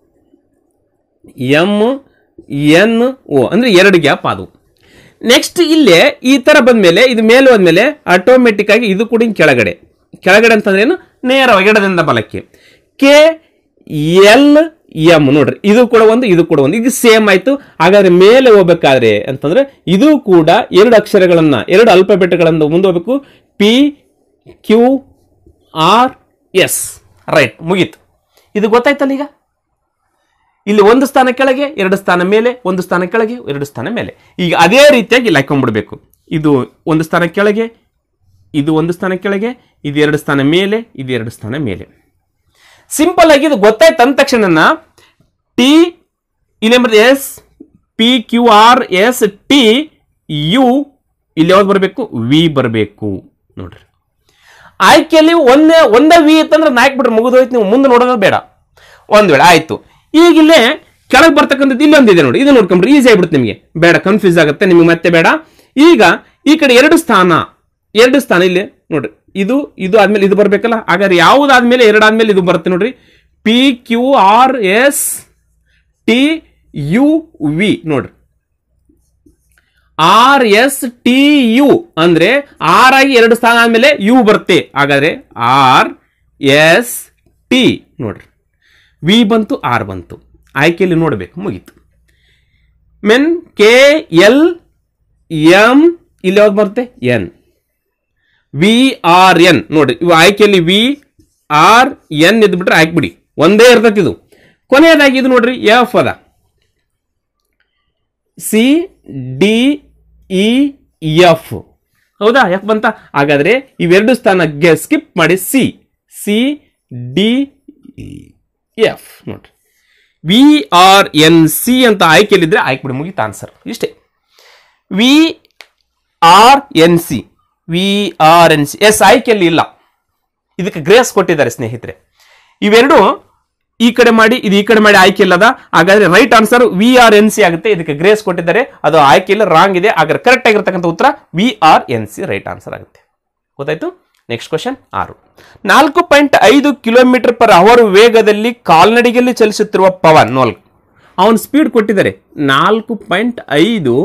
M N O ಅಂದರೆ ಎರಡು ಗ್ಯಾಪ್ ಆದವು ನೆಕ್ಸ್ಟ್ ಇಲ್ಲೇ ಈ ಥರ ಬಂದಮೇಲೆ ಇದು ಮೇಲೆ ಹೋದ್ಮೇಲೆ ಆಟೋಮೆಟಿಕ್ ಆಗಿ ಇದು ಕೂಡ ಹಿಂಗ್ ಕೆಳಗಡೆ ಕೆಳಗಡೆ ಅಂತಂದ್ರೆ ಏನು ನೇರವಾಗಿ ಎಡದಿಂದ ಬಲಕ್ಕೆ ಕೆ ಎಲ್ ಎಮ್ ನೋಡ್ರಿ ಇದು ಕೂಡ ಒಂದು ಇದು ಕೂಡ ಒಂದು ಇದು ಸೇಮ್ ಆಯ್ತು ಹಾಗಾದ್ರೆ ಮೇಲೆ ಹೋಗ್ಬೇಕಾದ್ರೆ ಅಂತಂದ್ರೆ ಇದು ಕೂಡ ಎರಡು ಅಕ್ಷರಗಳನ್ನ ಎರಡು ಅಲ್ಫಾಬೆಟ್ಗಳನ್ನು ಮುಂದೆ ಹೋಗ್ಬೇಕು P Q R S right ಮುಗೀತು ಇದು ಗೊತ್ತಾಯ್ತಲ್ಲ ಈಗ ಇಲ್ಲಿ ಒಂದು ಸ್ಥಾನ ಕೆಳಗೆ ಎರಡು ಸ್ಥಾನ ಮೇಲೆ ಒಂದು ಸ್ಥಾನ ಕೆಳಗೆ ಎರಡು ಸ್ಥಾನ ಮೇಲೆ ಈಗ ಅದೇ ರೀತಿಯಾಗಿ ಇಲ್ಲಿ ಹಾಕೊಂಡ್ಬಿಡ್ಬೇಕು ಇದು ಒಂದು ಸ್ಥಾನ ಕೆಳಗೆ ಇದು ಒಂದು ಸ್ಥಾನ ಕೆಳಗೆ ಇದು ಎರಡು ಸ್ಥಾನ ಮೇಲೆ ಇದು ಎರಡು ಸ್ಥಾನ ಮೇಲೆ ಸಿಂಪಲ್ ಆಗಿ ಇದು ಗೊತ್ತಾಯ್ತು ಅಂದ ತಕ್ಷಣ ಟಿ ಇಲ್ಲಿ S P Q R S T U ಇಲ್ಲಿ ಯಾವ್ದು ಬರಬೇಕು ವಿ ಬರಬೇಕು ನೋಡ್ರಿ ಆಯ್ಕೆಯಲ್ಲಿ ಒಂದೇ ಒಂದೇ ವಿ ಇತ್ತಂದ್ರೆ ನಾಲ್ಕು ಬಿಟ್ರೆ ಮುಗಿದೋಯ್ತು ನೀವು ಮುಂದೆ ನೋಡೋದು ಬೇಡ ಒಂದ್ ವೇಳೆ ಆಯ್ತು ಈಗ ಇಲ್ಲೇ ಕೆಳಗೆ ಬರ್ತಕ್ಕಂಥದ್ದು ಇಲ್ಲೊಂದಿದೆ ನೋಡಿ ಇದು ನೋಡ್ಕೊಂಡ್ರಿ ಈಸಿ ಆಗ್ಬಿಡುತ್ತೆ ನಿಮಗೆ ಬೇಡ ಕನ್ಫ್ಯೂಸ್ ಆಗುತ್ತೆ ನಿಮಗೆ ಮತ್ತೆ ಬೇಡ ಈಗ ಈ ಕಡೆ ಎರಡು ಸ್ಥಾನ ಎರಡು ಸ್ಥಾನ ಇಲ್ಲಿ ನೋಡ್ರಿ ಇದು ಇದು ಆದ್ಮೇಲೆ ಇದು ಬರಬೇಕಲ್ಲ ಹಾಗಾದ್ರೆ ಯಾವುದಾದ್ಮೇಲೆ ಎರಡು ಆದ್ಮೇಲೆ ಇದು ಬರುತ್ತೆ ನೋಡ್ರಿ P Q R S T U V ನೋಡ್ರಿ ಆರ್ ಎಸ್ ಟಿ ಯು ಅಂದ್ರೆ ಆರ್ ಆಗಿ ಎರಡು ಸ್ಥಾನ ಆದ್ಮೇಲೆ ಯು ಬರುತ್ತೆ ಹಾಗಾದ್ರೆ ಆರ್ ಎಸ್ ಟಿ ನೋಡ್ರಿ ವಿ ಬಂತು ಆರ್ ಬಂತು ಆಯ್ಕೆಯಲ್ಲಿ ನೋಡಬೇಕು ಮುಗೀತು ಮೆನ್ ಕೆ ಎಲ್ ಎಂ ಇಲ್ಲಿ ಯಾವ್ದು ಬರುತ್ತೆ ಎನ್ ವಿ ಆರ್ ಎನ್ ನೋಡ್ರಿ ಇವು ಆಯ್ಕೆಯಲ್ಲಿ ವಿ ಆರ್ ಎನ್ ಇದ್ಬಿಟ್ರೆ ಹಾಕ್ಬಿಡಿ ಒಂದೇ ಇರ್ತೈತಿ ಇದು ಕೊನೆಯದಾಗಿ ಇದು ನೋಡ್ರಿ ಎಫ್ ಅದ ಸಿ ಡಿ ಇ ಎಫ್ ಹೌದಾ ಎಫ್ ಬಂತ ಹಾಗಾದ್ರೆ ಇವೆರಡು ಸ್ಥಾನ ಸ್ಕಿಪ್ ಮಾಡಿ ಸಿ ಸಿ ಡಿ ಎಫ್ ನೋಡ್ರಿ ವಿ ಆರ್ ಎನ್ ಸಿ ಅಂತ ಆಯ್ಕೆಯಲ್ಲಿದ್ರೆ ಆಯ್ಕೆಬಿಡಿ ಮುಗೀತು ಆನ್ಸರ್ ಇಷ್ಟೇ V R N C V R N C S ಆಯ್ಕೆಯಲ್ಲಿ ಇಲ್ಲ ಇದಕ್ಕೆ ಗ್ರೇಸ್ ಕೊಟ್ಟಿದ್ದಾರೆ ಸ್ನೇಹಿತರೆ ಇವೆರಡು ಈ ಕಡೆ ಮಾಡಿ ಇದು ಈ ಕಡೆ ಮಾಡಿ ಆಯ್ಕೆ ಇಲ್ಲದ ಹಾಗಾದ್ರೆ right answer V R N C ಆಗುತ್ತೆ ಇದಕ್ಕೆ ಗ್ರೇಸ್ ಕೊಟ್ಟಿದ್ದಾರೆ ಅದು ಆಯ್ಕೆ ಇಲ್ಲ ರಾಂಗ್ ಇದೆ ಹಾಗಾದ್ರೆ ಕರೆಕ್ಟ್ ಆಗಿರ್ತಕ್ಕಂಥ ಉತ್ತರ V R N C right answer ಆಗುತ್ತೆ ಗೊತ್ತಾಯ್ತು ನೆಕ್ಸ್ಟ್ ಕ್ವಶನ್ ಆರು ನಾಲ್ಕು ಪಾಯಿಂಟ್ ಐದು ಕಿಲೋಮೀಟರ್ ಪರ್ ಅವರ್ ವೇಗದಲ್ಲಿ ಕಾಲ್ನಡಿಗೆಯಲ್ಲಿ ಚಲಿಸುತ್ತಿರುವ ಪವನ್ ನೋಲ್ ಅವನ ಸ್ಪೀಡ್ ಕೊಟ್ಟಿದ್ದಾರೆ ನಾಲ್ಕು ಪಾಯಿಂಟ್ ಐದು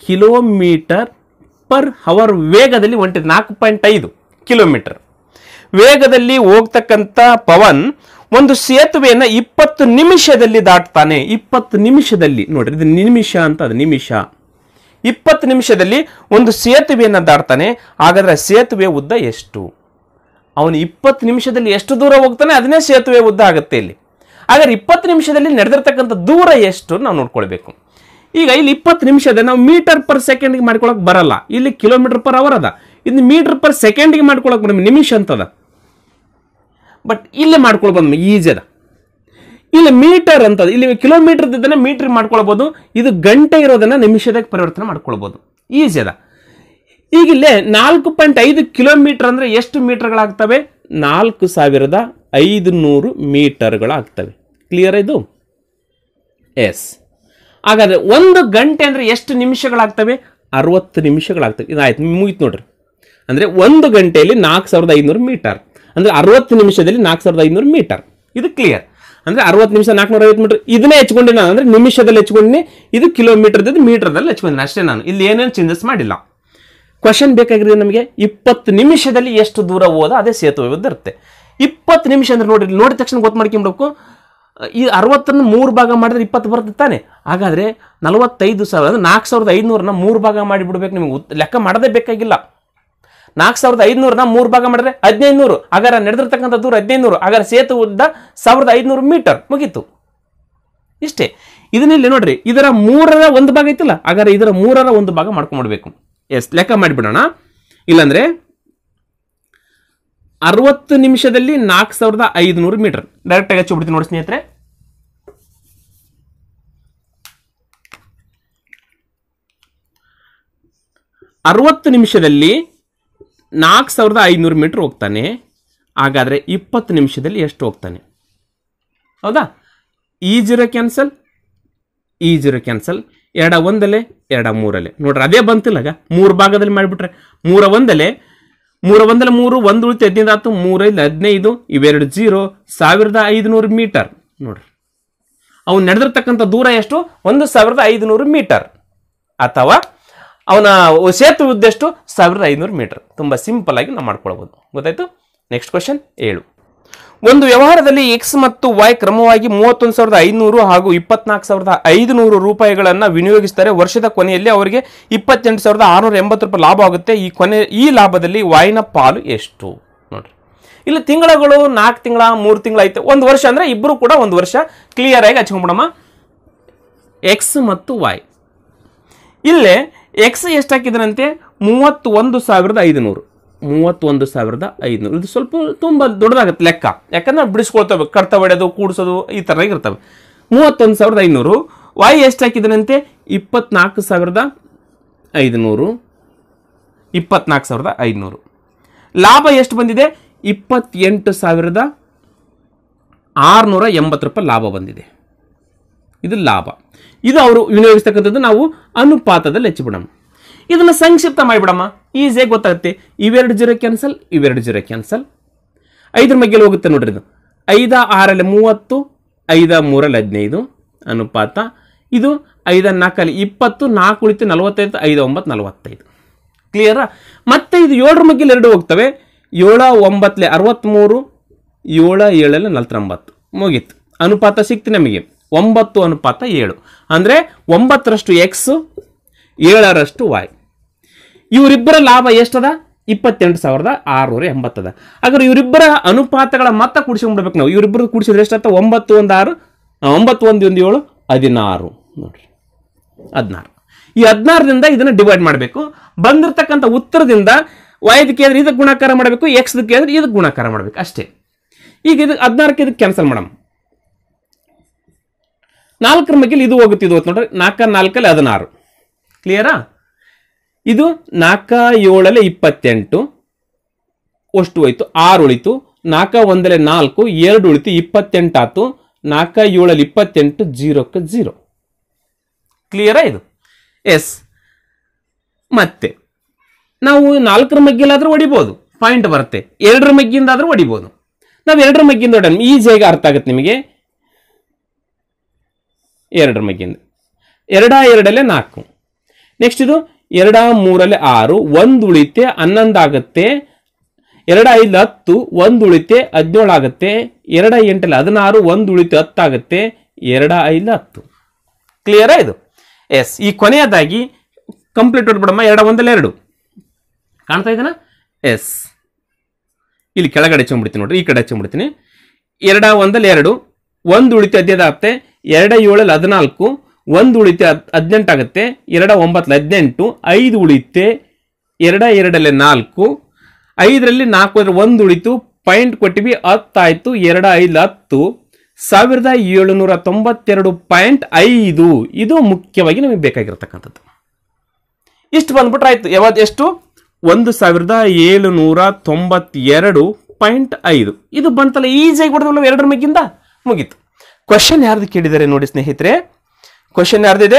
ಕಿಲೋಮೀಟರ್ ಪರ್ ಅವರ್ ವೇಗದಲ್ಲಿ ಹೊಂಟಿದೆ ನಾಲ್ಕು ಪಾಯಿಂಟ್ ಐದು ಕಿಲೋಮೀಟರ್ ವೇಗದಲ್ಲಿ ಹೋಗ್ತಕ್ಕಂಥ ಪವನ್ ಒಂದು ಸೇತುವೆಯನ್ನ ಇಪ್ಪತ್ತು ನಿಮಿಷದಲ್ಲಿ ದಾಟ್ತಾನೆ ಇಪ್ಪತ್ತು ನಿಮಿಷದಲ್ಲಿ ನೋಡ್ರಿ ಇದು ನಿಮಿಷ ಅಂತ ಅದು ನಿಮಿಷ ಇಪ್ಪತ್ತು ನಿಮಿಷದಲ್ಲಿ ಒಂದು ಸೇತುವೆಯನ್ನ ದಾಟ್ತಾನೆ ಹಾಗಾದ್ರೆ ಸೇತುವೆ ಉದ್ದ ಎಷ್ಟು ಅವನು ಇಪ್ಪತ್ತು ನಿಮಿಷದಲ್ಲಿ ಎಷ್ಟು ದೂರ ಹೋಗ್ತಾನೆ ಅದನ್ನೇ ಸೇತುವೆ ಉದ್ದ ಆಗುತ್ತೆ ಇಲ್ಲಿ ಹಾಗಾದ್ರೆ ಇಪ್ಪತ್ತು ನಿಮಿಷದಲ್ಲಿ ನಡೆದಿರ್ತಕ್ಕಂಥ ದೂರ ಎಷ್ಟು ನಾವು ನೋಡ್ಕೊಳ್ಬೇಕು ಈಗ ಇಲ್ಲಿ ಇಪ್ಪತ್ತು ನಿಮಿಷದ ನಾವು ಮೀಟರ್ ಪರ್ ಸೆಕೆಂಡ್ಗೆ ಮಾಡ್ಕೊಳಕ್ ಬರಲ್ಲ ಇಲ್ಲಿ ಕಿಲೋಮೀಟರ್ ಪರ್ ಅವರ್ ಅದ ಇದು ಮೀಟರ್ ಪರ್ ಸೆಕೆಂಡ್ಗೆ ಮಾಡ್ಕೊಳಕ್ ಬರ ನಿಮಿಷ ಅಂತದ ಬಟ್ ಇಲ್ಲಿ ಮಾಡ್ಕೊಳ್ಬೋದು ಈಜಿ ಅದ ಇಲ್ಲಿ ಮೀಟರ್ ಅಂತದ ಇಲ್ಲಿ ಕಿಲೋಮೀಟರ್ ಇದ್ದನ್ನ ಮೀಟರ್ ಮಾಡ್ಕೊಳ್ಬೋದು ಇದು ಗಂಟೆ ಇರೋದನ್ನ ನಿಮಿಷದಾಗ ಪರಿವರ್ತನೆ ಮಾಡ್ಕೊಳ್ಬೋದು ಈಜಿ ಅದ ಈಗ ಇಲ್ಲೇ ನಾಲ್ಕು ಪಾಯಿಂಟ್ ಐದು ಕಿಲೋಮೀಟರ್ ಅಂದ್ರೆ ಎಷ್ಟು ಮೀಟರ್ಗಳಾಗ್ತವೆ ನಾಲ್ಕು ಸಾವಿರದ ಐದು ನೂರು ಮೀಟರ್ಗಳಾಗ್ತವೆ ಕ್ಲಿಯರ್ ಇದು ಎಸ್ ಹಾಗಾದ್ರೆ ಒಂದು ಗಂಟೆ ಅಂದ್ರೆ ಎಷ್ಟು ನಿಮಿಷಗಳಾಗ್ತವೆ ಅರವತ್ತು ನಿಮಿಷಗಳಾಗ್ತವೆ ಇದಾಯ್ತು ಮುಗಿತು ನೋಡ್ರಿ ಅಂದ್ರೆ ಒಂದು ಗಂಟೆಯಲ್ಲಿ ನಾಲ್ಕು ಸಾವಿರದ ಐನೂರು ಮೀಟರ್ ಅಂದ್ರೆ ಅರವತ್ತು ನಿಮಿಷದಲ್ಲಿ ನಾಲ್ಕು ಸಾವಿರದ ಐನೂರು ಮೀಟರ್ ಇದು ಕ್ಲಿಯರ್ ಅಂದ್ರೆ ಅರವತ್ತು ನಿಮಿಷ ನಾಲ್ಕುನೂರ ಐವತ್ತು ಮೀಟರ್ ಇದನ್ನೇ ಹೆಚ್ಕೊಂಡೆ ನಾನು ಅಂದ್ರೆ ನಿಮಿಷದಲ್ಲಿ ಹೆಚ್ಕೊಂಡಿನಿ ಇದು ಕಿಲೋಮೀಟರ್ ಮೀಟರ್ದಲ್ಲಿ ಹೆಚ್ಕೊಂಡಿನಿ ಅಷ್ಟೇ ನಾನು ಇಲ್ಲಿ ಏನೇನು ಚೇಂಜಸ್ ಮಾಡಿಲ್ಲ ಕ್ವಶನ್ ಬೇಕಾಗಿರೋದು ನಮಗೆ ಇಪ್ಪತ್ತು ನಿಮಿಷದಲ್ಲಿ ಎಷ್ಟು ದೂರ ಹೋದ ಅದೇ ಸೇತುವೆ ಉದ್ದ ಇರುತ್ತೆ ಇಪ್ಪತ್ತು ನಿಮಿಷ ಅಂದ್ರೆ ನೋಡಿ ನೋಡಿದ ತಕ್ಷಣ ಗೊತ್ತು ಮಾಡ್ಕೊಂಬಿಡ್ಬೇಕು ಈ ಅರವತ್ತನ್ನು ಮೂರು ಭಾಗ ಮಾಡಿದ್ರೆ ಇಪ್ಪತ್ತು ಬರುತ್ತೆ ತಾನೆ ಹಾಗಾದ್ರೆ ನಲವತ್ತೈದು ಸಾವಿರ ಅಂದ್ರೆ ನಾಲ್ಕು ಸಾವಿರದ ಐದುನೂರನ್ನ ಮೂರು ಭಾಗ ಮಾಡಿಬಿಡ್ಬೇಕು ನಿಮಗೆ ಉತ್- ಲೆಕ್ಕ ಮಾಡೋದೇ ಬೇಕಾಗಿಲ್ಲ ನಾಲ್ಕು ಸಾವಿರದ ಐದುನೂರನ್ನ ಮೂರು ಭಾಗ ಮಾಡಿದ್ರೆ ಹದಿನೈದುನೂರು ಹಾಗಾದ್ರೆ ನಡೆದಿರ್ತಕ್ಕಂಥ ದೂರ ಹದಿನೈದುನೂರು ಹಾಗಾದ್ರೆ ಸೇತು ಉದ್ದ ಸಾವಿರದ ಐದುನೂರು ಮೀಟರ್ ಮುಗೀತು ಇಷ್ಟೇ ಇದನ್ನಿಲ್ಲಿ ನೋಡ್ರಿ ಇದರ ಮೂರರ ಒಂದು ಭಾಗ ಐತಿಲ್ಲ ಹಾಗಾದ್ರೆ ಇದರ ಮೂರರ ಒಂದು ಭಾಗ ಮಾಡ್ಕೊಂಡ್ಬಿಡ್ಬೇಕು ಎಸ್ ಲೆಕ್ಕ ಮಾಡಿಬಿಡೋಣ ಇಲ್ಲಾಂದ್ರೆ ಅರವತ್ತು ನಿಮಿಷದಲ್ಲಿ ನಾಲ್ಕು ಸಾವಿರದ ಐದುನೂರು ಮೀಟರ್ ಡೈರೆಕ್ಟ್ ಆಗಿ ಹಚ್ಚಿಬಿಡ್ತೀನಿ ನೋಡಿ ಸ್ನೇಹಿತರೆ ಅರವತ್ತು ನಿಮಿಷದಲ್ಲಿ ನಾಲ್ಕು ಸಾವಿರದ ಐನೂರು ಮೀಟರ್ ಹೋಗ್ತಾನೆ ಹಾಗಾದ್ರೆ ಇಪ್ಪತ್ತು ನಿಮಿಷದಲ್ಲಿ ಎಷ್ಟು ಹೋಗ್ತಾನೆ ಹೌದಾ ಈ ಜೀರೋ ಕ್ಯಾನ್ಸಲ್ ಈ ಜೀರೋ ಕ್ಯಾನ್ಸಲ್ ಎಡ ಒಂದಲೆ ಎಡ ಮೂರಲೆ ನೋಡ್ರಿ ಅದೇ ಬಂತಿಲ್ಲ ಈಗ ಮೂರು ಭಾಗದಲ್ಲಿ ಮಾಡಿಬಿಟ್ರೆ ಮೂರ ಒಂದಲೆ ಮೂರ ಒಂದಲೆ ಮೂರು ಒಂದು ಉಳಿತು ಹದಿನೈದು ಆಯ್ತು ಮೂರೈದು ಹದಿನೈದು ಇವೆರಡು ಜೀರೋ ಸಾವಿರದ ಐದುನೂರು ಮೀಟರ್ ನೋಡ್ರಿ ಅವ್ನು ನಡೆದಿರ್ತಕ್ಕಂಥ ದೂರ ಎಷ್ಟು ಒಂದು ಸಾವಿರದ ಐದುನೂರು ಮೀಟರ್ ಅಥವಾ ಅವನ ಸೇತುವೆ ಉದ್ದ ಎಷ್ಟು ಸಾವಿರದ ಐನೂರು ಮೀಟರ್ ತುಂಬ ಸಿಂಪಲ್ ಆಗಿ ನಾವು ಮಾಡ್ಕೊಳ್ಬೋದು ಗೊತ್ತಾಯ್ತು ನೆಕ್ಸ್ಟ್ ಕ್ವಶನ್ ಏಳು ಒಂದು ವ್ಯವಹಾರದಲ್ಲಿ ಎಕ್ಸ್ ಮತ್ತು ವೈ ಕ್ರಮವಾಗಿ ಮೂವತ್ತೊಂದು ಸಾವಿರದ ಐನೂರು ಹಾಗೂ ಇಪ್ಪತ್ನಾಲ್ಕು ಸಾವಿರದ ಐದುನೂರು ರೂಪಾಯಿಗಳನ್ನು ವಿನಿಯೋಗಿಸ್ತಾರೆ ವರ್ಷದ ಕೊನೆಯಲ್ಲಿ ಅವರಿಗೆ ಇಪ್ಪತ್ತೆಂಟು ಸಾವಿರದ ಆರುನೂರ ಎಂಬತ್ತು ರೂಪಾಯಿ ಲಾಭ ಆಗುತ್ತೆ ಈ ಕೊನೆ ಈ ಲಾಭದಲ್ಲಿ ವಾಯ್ನ ಪಾಲು ಎಷ್ಟು ನೋಡ್ರಿ ಇಲ್ಲಿ ತಿಂಗಳಗಳು ನಾಲ್ಕು ತಿಂಗಳ ಮೂರು ತಿಂಗಳ ಐತೆ ಒಂದು ವರ್ಷ ಅಂದ್ರೆ ಇಬ್ಬರು ಕೂಡ ಒಂದು ವರ್ಷ ಕ್ಲಿಯರ್ ಆಗಿ ಹಚ್ಕೊಂಡ್ಬಿಡಮ್ಮ ಎಕ್ಸ್ ಮತ್ತು ವೈ ಇಲ್ಲೇ ಎಕ್ಸ್ ಎಷ್ಟು ಹಾಕಿದ್ರಂತೆ ಮೂವತ್ತು ಒಂದು ಸಾವಿರದ ಐದುನೂರು ಮೂವತ್ತೊಂದು ಸಾವಿರದ ಐದುನೂರು ಇದು ಸ್ವಲ್ಪ ತುಂಬ ದೊಡ್ಡದಾಗುತ್ತೆ ಲೆಕ್ಕ ಯಾಕಂದ್ರೆ ಬಿಡಿಸ್ಕೊಳ್ತವೆ ಕಡ್ತ ಹೊಡೆಯೋದು ಕೂಡಿಸೋದು ಈ ಥರ ಇರ್ತವೆ ಮೂವತ್ತೊಂದು ಸಾವಿರದ ಐದುನೂರು ವಾಯ್ ಎಷ್ಟು ಹಾಕಿದ್ರಂತೆ ಇಪ್ಪತ್ನಾಲ್ಕು ಸಾವಿರದ ಐದುನೂರು ಇಪ್ಪತ್ನಾಲ್ಕು ಸಾವಿರದ ಐದುನೂರು ಲಾಭ ಎಷ್ಟು ಬಂದಿದೆ ಇಪ್ಪತ್ತೆಂಟು ಸಾವಿರದ ಆರುನೂರ ಎಂಬತ್ತು ರೂಪಾಯಿ ಲಾಭ ಬಂದಿದೆ ಇದು ಲಾಭ ಇದು ಅವರು ವಿನಿಯೋಗಿಸ್ತಕ್ಕಂಥದ್ದು ನಾವು ಅನುಪಾತದಲ್ಲಿ ಹೆಚ್ಚಿಬಿಡಮ್ಮ ಇದನ್ನು ಸಂಕ್ಷಿಪ್ತ ಮಾಡಿಬಿಡಮ್ಮ ಈಸಿಯಾಗಿ ಗೊತ್ತಾಗುತ್ತೆ ಇವೆರಡು ಜೀರೋ ಕ್ಯಾನ್ಸಲ್ ಇವೆರಡು ಜೀರೋ ಕ್ಯಾನ್ಸಲ್ ಐದರ ಮಗ್ಗೆಲ್ಲಿ ಹೋಗುತ್ತೆ ನೋಡ್ರಿ ಇದು ಐದ ಆರಲ್ಲಿ ಮೂವತ್ತು ಐದ ಮೂರಲ್ಲಿ ಹದಿನೈದು ಅನುಪಾತ ಇದು ಐದ ನಾಲ್ಕಲ್ಲಿ ಇಪ್ಪತ್ತು ನಾಲ್ಕು ಉಳಿತು ನಲವತ್ತೈದು ಐದು ಒಂಬತ್ತು ನಲವತ್ತೈದು ಕ್ಲಿಯರಾ ಮತ್ತೆ ಇದು ಏಳರ ಮಗ್ಗೆಲಿ ಎರಡು ಹೋಗ್ತವೆ ಏಳ ಒಂಬತ್ತಲೆ ಅರವತ್ತ್ಮೂರು ಏಳ ಏಳಲ್ಲಿ ನಲ್ವತ್ತೊಂಬತ್ತು ಮುಗೀತು ಅನುಪಾತ ಸಿಕ್ತು ನಮಗೆ ಒಂಬತ್ತು ಅನುಪಾತ ಏಳು ಅಂದರೆ ಒಂಬತ್ತರಷ್ಟು ಎಕ್ಸು ಏಳರಷ್ಟು ವಾಯ್ ಇವರಿಬ್ಬರ ಲಾಭ ಎಷ್ಟದ ಇಪ್ಪತ್ತೆಂಟು ಸಾವಿರದ ಆರುನೂರ ಎಂಬತ್ತದ ಹಾಗಾದ್ರೆ ಇವರಿಬ್ಬರ ಅನುಪಾತಗಳ ಮೊತ್ತ ಕೂಡಿಸ್ಕೊಂಡ್ಬಿಡ್ಬೇಕು ನಾವು ಇವರಿಬ್ಬರು ಕೂಡಿಸಿದ್ರೆ ಎಷ್ಟಾಗ್ತ ಒಂಬತ್ತು ಒಂದು ಆರು ಆ, ಒಂಬತ್ತು ಒಂದು ಒಂದು ಏಳು ಹದಿನಾರು ನೋಡ್ರಿ ಹದಿನಾರು ಈ ಹದಿನಾರರಿಂದ ಇದನ್ನು ಡಿವೈಡ್ ಮಾಡಬೇಕು ಬಂದಿರತಕ್ಕಂಥ ಉತ್ತರದಿಂದ ವಾಯ್ದು ಕೇಳಿದ್ರೆ ಇದಕ್ಕೆ ಗುಣಾಕಾರ ಮಾಡಬೇಕು ಎಕ್ಸ್ ಕೇಳಿದ್ರೆ ಇದಕ್ಕೆ ಗುಣಾಕಾರ ಮಾಡಬೇಕು ಅಷ್ಟೇ ಈಗ ಇದು ಹದಿನಾರಕ್ಕೆ ಇದಕ್ಕೆ ಕ್ಯಾನ್ಸಲ್ ಮಾಡಮ್ ನಾಲ್ಕರ ಮಗ್ಗಲ್ಲಿ ಇದು ಹೋಗುತ್ತೆ ಇದು ಹೋಗುತ್ತೆ ನೋಡ್ರಿ ನಾಲ್ಕ ನಾಲ್ಕಲ್ಲಿ ಹದಿನಾರು ಕ್ಲಿಯರಾ ಇದು ನಾಲ್ಕ ಏಳಲ್ಲಿ ಇಪ್ಪತ್ತೆಂಟು ಅಷ್ಟು ಹೋಯ್ತು ಆರು ಉಳಿತು ನಾಲ್ಕ ಒಂದಲೆ ನಾಲ್ಕು ಎರಡು ಉಳಿತು ಇಪ್ಪತ್ತೆಂಟು ಆತು ನಾಲ್ಕ ಏಳಲ್ಲಿ ಇಪ್ಪತ್ತೆಂಟು ಜೀರೋಕ್ಕೆ ಜೀರೋ ಕ್ಲಿಯರಾ ಇದು ಎಸ್ ಮತ್ತೆ ನಾವು ನಾಲ್ಕರ ಮಗ್ಗಿಲಾದ್ರೂ ಹೊಡಿಬೋದು ಪಾಯಿಂಟ್ ಬರುತ್ತೆ ಎರಡರ ಮಗ್ಗಿಂದಾದ್ರೂ ಹೊಡಿಬೋದು ನಾವು ಎರಡರ ಮಗ್ಗಿಂದ ಹೊಡೋಣ ಈಸಿಯಾಗಿ ಅರ್ಥ ಆಗುತ್ತೆ ನಿಮಗೆ ಎರಡರ ಮಗ್ಗಿಂದ ಎರಡ ಎರಡಲ್ಲೇ ನಾಲ್ಕು ನೆಕ್ಸ್ಟ್ ಇದು ಎರಡ ಮೂರಲ್ಲೇ ಆರು ಒಂದು ಉಳಿತೆ ಹನ್ನೊಂದು ಆಗುತ್ತೆ ಎರಡ ಐದು ಹತ್ತು ಒಂದು ಉಳಿತೆ ಹದಿನೇಳು ಆಗುತ್ತೆ ಎರಡ ಎಂಟಲ್ಲಿ ಹದಿನಾರು ಒಂದು ಉಳಿತೆ ಹತ್ತಾಗುತ್ತೆ ಎರಡ ಐದು ಹತ್ತು ಕ್ಲಿಯರಾ ಇದು ಎಸ್ ಈ ಕೊನೆಯದಾಗಿ ಕಂಪ್ಲೀಟ್ ಹೊಡ್ಬಿಡಮ್ಮ ಎರಡ ಒಂದಲ್ಲಿ ಎರಡು ಕಾಣ್ತಾ ಇದೆನಾ ಎಸ್ ಇಲ್ಲಿ ಕೆಳಗಡೆ ಹಚ್ಕೊಂಡ್ಬಿಡ್ತೀನಿ ನೋಡ್ರಿ ಈ ಕಡೆ ಹಚ್ಕೊಂಡ್ಬಿಡ್ತೀನಿ ಎರಡ ಒಂದಲ್ಲಿ ಎರಡು ಒಂದು ಉಳಿತೆ ಹದಿನೈದು ಆಗುತ್ತೆ ಎರಡ ಏಳಲ್ಲಿ ಹದಿನಾಲ್ಕು ಒಂದು ಉಳಿತೆ ಹದ್ ಹದಿನೆಂಟು ಆಗುತ್ತೆ ಎರಡ ಒಂಬತ್ತಲ್ಲಿ ಹದಿನೆಂಟು ಐದು ಉಳಿತೆ ಎರಡ ಎರಡಲ್ಲಿ ನಾಲ್ಕು ಐದರಲ್ಲಿ ನಾಲ್ಕು ಅಂದ್ರೆ ಒಂದು ಉಳಿತು ಪಾಯಿಂಟ್ ಕೊಟ್ಟಿವಿ ಹತ್ತಾಯ್ತು ಎರಡ ಐದು ಹತ್ತು ಸಾವಿರದ ಏಳುನೂರ ತೊಂಬತ್ತೆರಡು ಪಾಯಿಂಟ್ ಐದು ಇದು ಮುಖ್ಯವಾಗಿ ನಮಗೆ ಬೇಕಾಗಿರ್ತಕ್ಕಂಥದ್ದು ಇಷ್ಟು ಬಂದ್ಬಿಟ್ರೆ ಆಯ್ತು ಯಾವ್ದು ಎಷ್ಟು ಒಂದು ಸಾವಿರದ ಏಳುನೂರ ತೊಂಬತ್ತೆರಡು ಪಾಯಿಂಟ್ ಐದು ಇದು ಬಂತಲ್ಲ ಈಸಿಯಾಗಿ ಬಿಡೋದಲ್ಲ ಎರಡರ ಮೇಗಿಂದ ಮುಗೀತು ಕ್ವಶನ್ ಯಾರ್ದು ಕೇಳಿದ್ದಾರೆ ನೋಡಿ ಸ್ನೇಹಿತರೆ ಕ್ವಶನ್ ಯಾರ್ದಿದೆ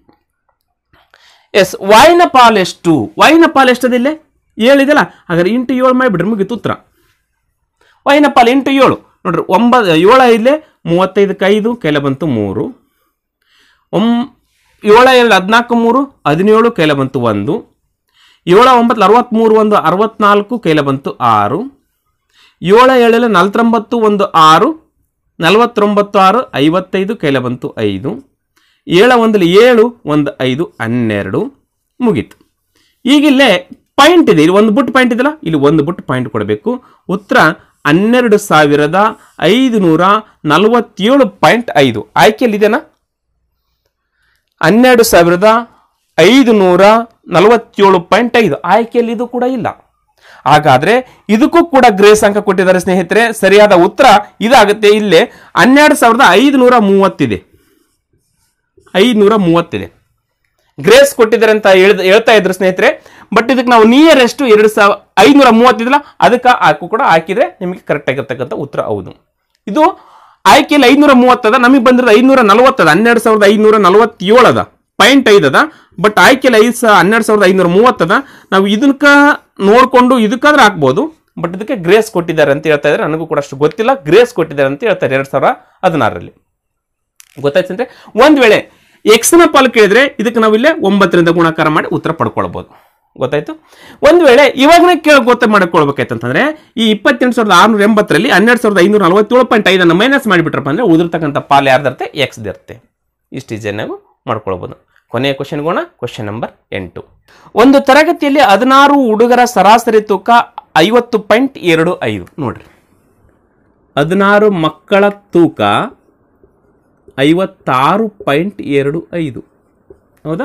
ಎಸ್ ವಾಯಿನ ಪಾಲ್ ಎಷ್ಟು ವಾಯಿನ ಪಾಲ್ ಎಷ್ಟದಿಲ್ಲ ಏಳಿದೆಲ್ಲ ಹಾಗಾದ್ರೆ ಇಂಟು ಏಳು ಮಾಡಿಬಿಡ್ರಿ ಮುಗೀತು ಉತ್ತರ ವಾಯಿನ ಪಾಲ್ ಇಂಟು ಏಳು ನೋಡ್ರಿ ಒಂಬತ್ತು ಏಳು ಐದಲೆ ಮೂವತ್ತೈದಕ್ಕೆ ಐದು ಕೆಲ ಬಂತು ಮೂರು ಒಂ ಏಳ ಎರಡು ಹದಿನಾಲ್ಕು ಮೂರು ಹದಿನೇಳು ಕೈಲ ಬಂತು ಒಂದು ಏಳ ಒಂಬತ್ತು ಅರವತ್ತ್ಮೂರು ಒಂದು ಅರವತ್ನಾಲ್ಕು ಕೈಲ ಬಂತು ಆರು ಏಳ ಏಳೆಲ್ಲ ನಲ್ವತ್ತೊಂಬತ್ತು ಒಂದು ಆರು ನಲವತ್ತೊಂಬತ್ತು ಆರು ಐವತ್ತೈದು ಕೈಲ ಬಂತು ಐದು ಏಳ ಒಂದಲ್ಲಿ ಏಳು ಒಂದು ಐದು ಹನ್ನೆರಡು ಮುಗೀತು ಈಗಿಲ್ಲೇ ಪಾಯಿಂಟ್ ಇದೆ ಇಲ್ಲಿ ಒಂದು ಬುಟ್ ಪಾಯಿಂಟ್ ಇದೆಯಲ್ಲ ಇಲ್ಲಿ ಒಂದು ಬುಟ್ ಪಾಯಿಂಟ್ ಕೊಡಬೇಕು ಉತ್ತರ ಹನ್ನೆರಡು ಸಾವಿರದ ಐದು ನೂರ ನಲವತ್ತೇಳು ಪಾಯಿಂಟ್ ಐದು ಆಯ್ಕೆಯಲ್ಲಿದೆನಾ ಹನ್ನೆರಡು ಸಾವಿರದ ಐದು ನೂರ ನಲವತ್ತೇಳು ಪಾಯಿಂಟ್ ಐದು ಆಯ್ಕೆಯಲ್ಲಿ ಇದು ಕೂಡ ಇಲ್ಲ ಹಾಗಾದ್ರೆ ಇದಕ್ಕೂ ಕೂಡ ಗ್ರೇಸ್ ಅಂಕ ಕೊಟ್ಟಿದ್ದಾರೆ ಸ್ನೇಹಿತರೆ ಸರಿಯಾದ ಉತ್ತರ ಇದಾಗುತ್ತೆ ಇಲ್ಲೇ ಹನ್ನೆರಡು ಸಾವಿರದ ಐದು ನೂರ ಮೂವತ್ತಿದೆ ಐದುನೂರ ಮೂವತ್ತಿದೆ ಗ್ರೇಸ್ ಕೊಟ್ಟಿದ್ದಾರೆ ಅಂತ ಹೇಳ್ದ ಹೇಳ್ತಾ ಇದ್ರು ಸ್ನೇಹಿತರೆ ಬಟ್ ಇದಕ್ಕೆ ನಾವು ನಿಯರೆಸ್ಟ್ ಎರಡು ಸಾವಿರ ಐನೂರ ಮೂವತ್ತಿದಲ್ಲ ಅದಕ್ಕೆ ಹಾಕು ಕೂಡ ಹಾಕಿದ್ರೆ ನಿಮಗೆ ಕರೆಕ್ಟ್ ಆಗಿರ್ತಕ್ಕಂಥ ಉತ್ತರ ಹೌದು ಇದು ಆಯ್ಕೆಯಲ್ಲಿ ಐನೂರ ಮೂವತ್ತದ ನಮಗೆ ಬಂದಿರೋದು ಐನೂರ ನಲವತ್ತದ ಹನ್ನೆರಡು ಸಾವಿರದ ಐನೂರ ನಲವತ್ತೇಳು ಅದ ಪಾಯಿಂಟ್ ಐದು ಅದ ಬಟ್ ಆಯ್ಕೆಯಲ್ಲಿ ಐದು ಸಾ ಹನ್ನೆರಡು ಸಾವಿರದ ಐನೂರ ಮೂವತ್ತದ ನಾವು ಇದಕ್ಕ ನೋಡಿಕೊಂಡು ಇದಕ್ಕಾದ್ರೆ ಹಾಕ್ಬೋದು ಬಟ್ ಇದಕ್ಕೆ ಗ್ರೇಸ್ ಕೊಟ್ಟಿದ್ದಾರೆ ಅಂತ ಹೇಳ್ತಾ ಇದ್ದಾರೆ ನನಗೂ ಕೂಡ ಅಷ್ಟು ಗೊತ್ತಿಲ್ಲ ಗ್ರೇಸ್ ಕೊಟ್ಟಿದ್ದಾರೆ ಅಂತ ಹೇಳ್ತಾರೆ ಎರಡು ಸಾವಿರ ಹದಿನಾರರಲ್ಲಿ ಗೊತ್ತಾಯ್ತು ಅಂದ್ರೆ ಒಂದ್ ವೇಳೆ ಎಕ್ಸ್ನ ಪಾಲು ಕೇಳಿದ್ರೆ ಇದಕ್ಕೆ ನಾವು ಇಲ್ಲೇ ಒಂಬತ್ತರಿಂದ ಗುಣಾಕಾರ ಮಾಡಿ ಉತ್ತರ ಪಡ್ಕೊಳ್ಬೋದು ಗೊತ್ತಾಯ್ತು ಒಂದ್ ವೇಳೆ ಇವಾಗನೇ ಕೇಳಿ ಗೊತ್ತ ಮಾಡ್ಕೊಳ್ಬೇಕಾಯ್ತಂತಂದ್ರೆ ಈ ಇಪ್ಪತ್ತೆಂಟು ಸಾವಿರದ ಆರುನೂರ ಎಂಬತ್ತರಲ್ಲಿ ಹನ್ನೆರಡು ಸಾವಿರದ ಐನೂರ ನಲವತ್ತೇಳು ಪಾಯಿಂಟ್ ಐದನ್ನು ಮೈನಸ್ ಮಾಡಿಬಿಟ್ರಪ್ಪ ಅಂದ್ರೆ ಉದಿರ್ತಕ್ಕಂಥ ಪಾಲು ಯಾರ್ದಿರುತ್ತೆ ಎಕ್ಸ್ ಇರುತ್ತೆ ಇಷ್ಟು ಈಸಿ ನಾವು ಮಾಡ್ಕೊಳ್ಬೋದು ಕೊನೆಯ ಕ್ವಶನ್ ಗೋಣ ಕ್ವಶನ್ ನಂಬರ್ ಎಂಟು ಒಂದು ತರಗತಿಯಲ್ಲಿ ಹದಿನಾರು ಹುಡುಗರ ಸರಾಸರಿ ತೂಕ ಐವತ್ತು ಪಾಯಿಂಟ್ ಎರಡು ಐದು ನೋಡ್ರಿ ಹದಿನಾರು ಮಕ್ಕಳ ತೂಕ ಐವತ್ತಾರು ಪಾಯಿಂಟ್ ಎರಡು ಐದು ಹೌದಾ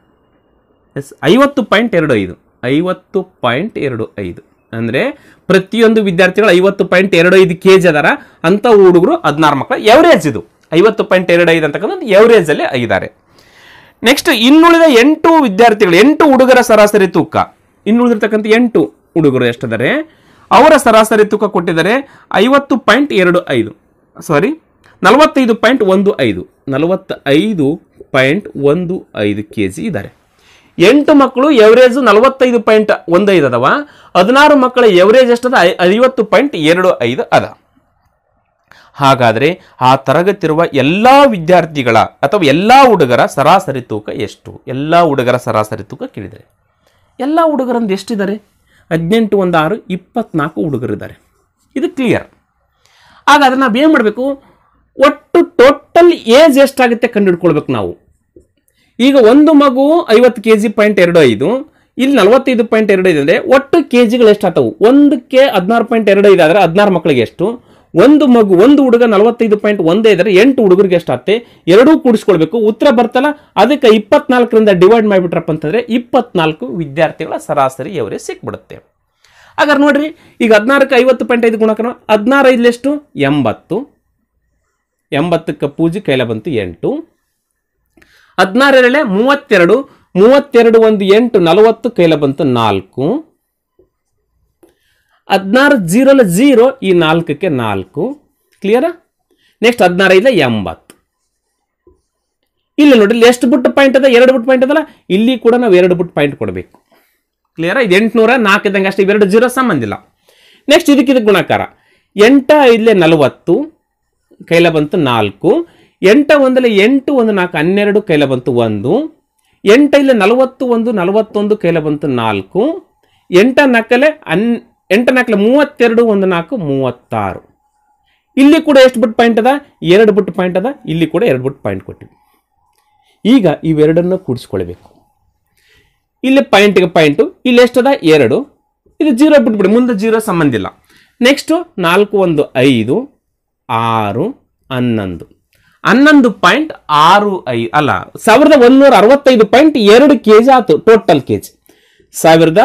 ಎಸ್ ಐವತ್ತು ಪಾಯಿಂಟ್ ಎರಡು ಐದು ಐವತ್ತು ಪಾಯಿಂಟ್ ಎರಡು ಐದು ಅಂದರೆ ಪ್ರತಿಯೊಂದು ವಿದ್ಯಾರ್ಥಿಗಳು ಐವತ್ತು ಪಾಯಿಂಟ್ ಎರಡು ಐದು ಕೆ ಜಿ ಅದಾರ ಅಂಥ ಹುಡುಗರು ಹದಿನಾರು ಮಕ್ಕಳು ಎವರೇಜ್ ಇದು ಐವತ್ತು ಪಾಯಿಂಟ್ ಎರಡು ಐದು ಅಂತಕ್ಕಂಥದ್ದು ಎವರೇಜಲ್ಲಿ ಇದ್ದಾರೆ ನೆಕ್ಸ್ಟ್ ಇನ್ನುಳಿದ ಎಂಟು ವಿದ್ಯಾರ್ಥಿಗಳು ಎಂಟು ಹುಡುಗರ ಸರಾಸರಿ ತೂಕ ಇನ್ನುಳಿದಿರ್ತಕ್ಕಂಥ ಎಂಟು ಹುಡುಗರು ಎಷ್ಟಿದ್ದಾರೆ ಅವರ ಸರಾಸರಿ ತೂಕ ಕೊಟ್ಟಿದ್ದಾರೆ ಐವತ್ತು ಪಾಯಿಂಟ್ ಎರಡು ಐದು ಸಾರಿ ನಲವತ್ತೈದು ಪಾಯಿಂಟ್ ಒಂದು ಐದು ನಲವತ್ತೈದು ಪಾಯಿಂಟ್ ಒಂದು ಐದು ಕೆ ಜಿ ಇದ್ದಾರೆ ಎಂಟು ಮಕ್ಕಳು ಎವರೇಜ್ ನಲವತ್ತೈದು ಪಾಯಿಂಟ್ ಒಂದು ಐದು ಅದಾವ ಹದಿನಾರು ಮಕ್ಕಳ ಎವರೇಜ್ ಎಷ್ಟದ ಐ- ಐವತ್ತು ಪಾಯಿಂಟ್ ಎರಡು ಐದು ಅದ ಹಾಗಾದರೆ ಆ ತರಗತಿರುವ ಎಲ್ಲ ವಿದ್ಯಾರ್ಥಿಗಳ ಅಥವಾ ಎಲ್ಲ ಹುಡುಗರ ಸರಾಸರಿ ತೂಕ ಎಷ್ಟು ಎಲ್ಲ ಹುಡುಗರ ಸರಾಸರಿ ತೂಕ ಕೇಳಿದರೆ ಎಲ್ಲ ಹುಡುಗರಂದು ಎಷ್ಟಿದ್ದಾರೆ ಹದಿನೆಂಟು ಒಂದು ಆರು ಇಪ್ಪತ್ನಾಲ್ಕು ಹುಡುಗರಿದ್ದಾರೆ ಇದು ಕ್ಲಿಯರ್ ಹಾಗಾದ್ರೆ ನಾವು ಏನು ಮಾಡಬೇಕು ಒಟ್ಟು ಟೋಟಲ್ ಏಜ್ ಎಷ್ಟಾಗುತ್ತೆ ಕಂಡುಹಿಡ್ಕೊಳ್ಬೇಕು ನಾವು ಈಗ ಒಂದು ಮಗು ಐವತ್ತು ಕೆ ಜಿ ಪಾಯಿಂಟ್ ಎರಡು ಐದು ಇಲ್ಲಿ ನಲವತ್ತೈದು ಪಾಯಿಂಟ್ ಎರಡು ಐದು ಅಂದರೆ ಒಟ್ಟು ಕೆ ಜಿಗಳು ಎಷ್ಟಾಗ್ತವು ಒಂದಕ್ಕೆ ಹದಿನಾರು ಪಾಯಿಂಟ್ ಎರಡು ಐದು ಆದರೆ ಹದಿನಾರು ಮಕ್ಕಳಿಗೆ ಎಷ್ಟು ಒಂದು ಮಗು ಒಂದು ಹುಡುಗ ನಲವತ್ತೈದು ಪಾಯಿಂಟ್ ಒಂದೇ ಇದ್ರೆ ಎಂಟು ಹುಡುಗರಿಗೆ ಎಷ್ಟಾಗುತ್ತೆ ಎರಡೂ ಕೂಡಿಸ್ಕೊಳ್ಬೇಕು ಉತ್ತರ ಬರ್ತಲ್ಲ ಅದಕ್ಕೆ ಇಪ್ಪತ್ನಾಲ್ಕರಿಂದ ಡಿವೈಡ್ ಮಾಡಿಬಿಟ್ರಪ್ಪ ಅಂತಂದ್ರೆ ಇಪ್ಪತ್ನಾಲ್ಕು ವಿದ್ಯಾರ್ಥಿಗಳ ಸರಾಸರಿ ಎವರೇಜ್ ಸಿಕ್ಬಿಡುತ್ತೆ ಹಾಗಾದ್ರೆ ನೋಡ್ರಿ ಈಗ ಹದಿನಾರಕ್ಕೆ ಐವತ್ತು ಪಾಯಿಂಟ್ ಐದು ಗುಣಕನ ಹದಿನಾರು ಐದಲೆಷ್ಟು ಎಂಬತ್ತು ಎಂಬತ್ತಕ್ಕೆ ಪೂಜೆ ಕೈಲ ಬಂತು ಎಂಟು ಹದಿನಾರರಲ್ಲೇ ಮೂವತ್ತೆರಡು ಮೂವತ್ತೆರಡು ಒಂದು ಎಂಟು ನಲವತ್ತು ಕೈಲ ಬಂತು ನಾಲ್ಕು ಹದಿನಾರು ಜೀರೋಲ ಜೀರೋ ಈ ನಾಲ್ಕಕ್ಕೆ ನಾಲ್ಕು ಕ್ಲಿಯರಾ ನೆಕ್ಸ್ಟ್ ಹದಿನಾರು ಐದಲ ಎಂಬತ್ತು ಇಲ್ಲಿ ನೋಡಿ ಇಲ್ಲಿ ಎಷ್ಟು ಬುಟ್ ಪಾಯಿಂಟ್ ಅದ ಎರಡು ಬುಟ್ ಪಾಯಿಂಟ್ ಅದಲ್ಲ ಇಲ್ಲಿ ಕೂಡ ನಾವು ಎರಡು ಬುಟ್ ಪಾಯಿಂಟ್ ಕೊಡಬೇಕು ಕ್ಲಿಯರಾ ಇದು ಎಂಟುನೂರ ನಾಲ್ಕು ಇದ್ದಂಗೆ ಅಷ್ಟೇ ಇವೆರಡು ಜೀರೋ ಸಂಬಂಧ ಇಲ್ಲ ನೆಕ್ಸ್ಟ್ ಇದಕ್ಕೆ ಇದಕ್ಕೆ ಗುಣಾಕಾರ ಎಂಟ ಐದಲೇ ನಲವತ್ತು ಕೈಲ ಬಂತು ನಾಲ್ಕು ಎಂಟ ಒಂದಲೆ ಎಂಟು ಒಂದು ನಾಲ್ಕು ಹನ್ನೆರಡು ಕೈಲ ಬಂತು ಒಂದು ಎಂಟ ಇಲ್ಲ ನಲವತ್ತು ಒಂದು ನಲವತ್ತೊಂದು ಕೈಲ ಬಂತು ನಾಲ್ಕು ಎಂಟ ನಾಲ್ಕಲೆ ಹನ್ ಎಂಟು ನಾಲ್ಕು ಮೂವತ್ತೆರಡು ಒಂದು ನಾಲ್ಕು ಮೂವತ್ತಾರು ಇಲ್ಲಿ ಕೂಡ ಎಷ್ಟು ಬಿಟ್ ಪಾಯಿಂಟ್ ಅದ ಎರಡು ಬಿಟ್ ಪಾಯಿಂಟ್ ಅದ ಇಲ್ಲಿ ಕೂಡ ಎರಡು ಬಿಟ್ ಪಾಯಿಂಟ್ ಕೊಟ್ಟಿವಿ ಈಗ ಇವೆರಡನ್ನು ಕೂಡಿಸ್ಕೊಳ್ಬೇಕು ಇಲ್ಲಿ ಪಾಯಿಂಟ್ಗೆ ಪಾಯಿಂಟು ಇಲ್ಲಿ ಎಷ್ಟದ ಎರಡು ಇದು ಜೀರೋ ಬಿಟ್ಬಿಡಿ ಮುಂದೆ ಜೀರೋ ಸಂಬಂಧ ಇಲ್ಲ ನೆಕ್ಸ್ಟು ನಾಲ್ಕು ಒಂದು ಐದು ಆರು ಹನ್ನೊಂದು ಹನ್ನೊಂದು ಪಾಯಿಂಟ್ ಆರು ಐ ಅಲ್ಲ ಸಾವಿರದ ಒಂದೂರ ಅರವತ್ತೈದು ಪಾಯಿಂಟ್ ಎರಡು ಕೆ ಜಿ ಆಯ್ತು ಟೋಟಲ್ ಕೆ ಜಿ ಸಾವಿರದ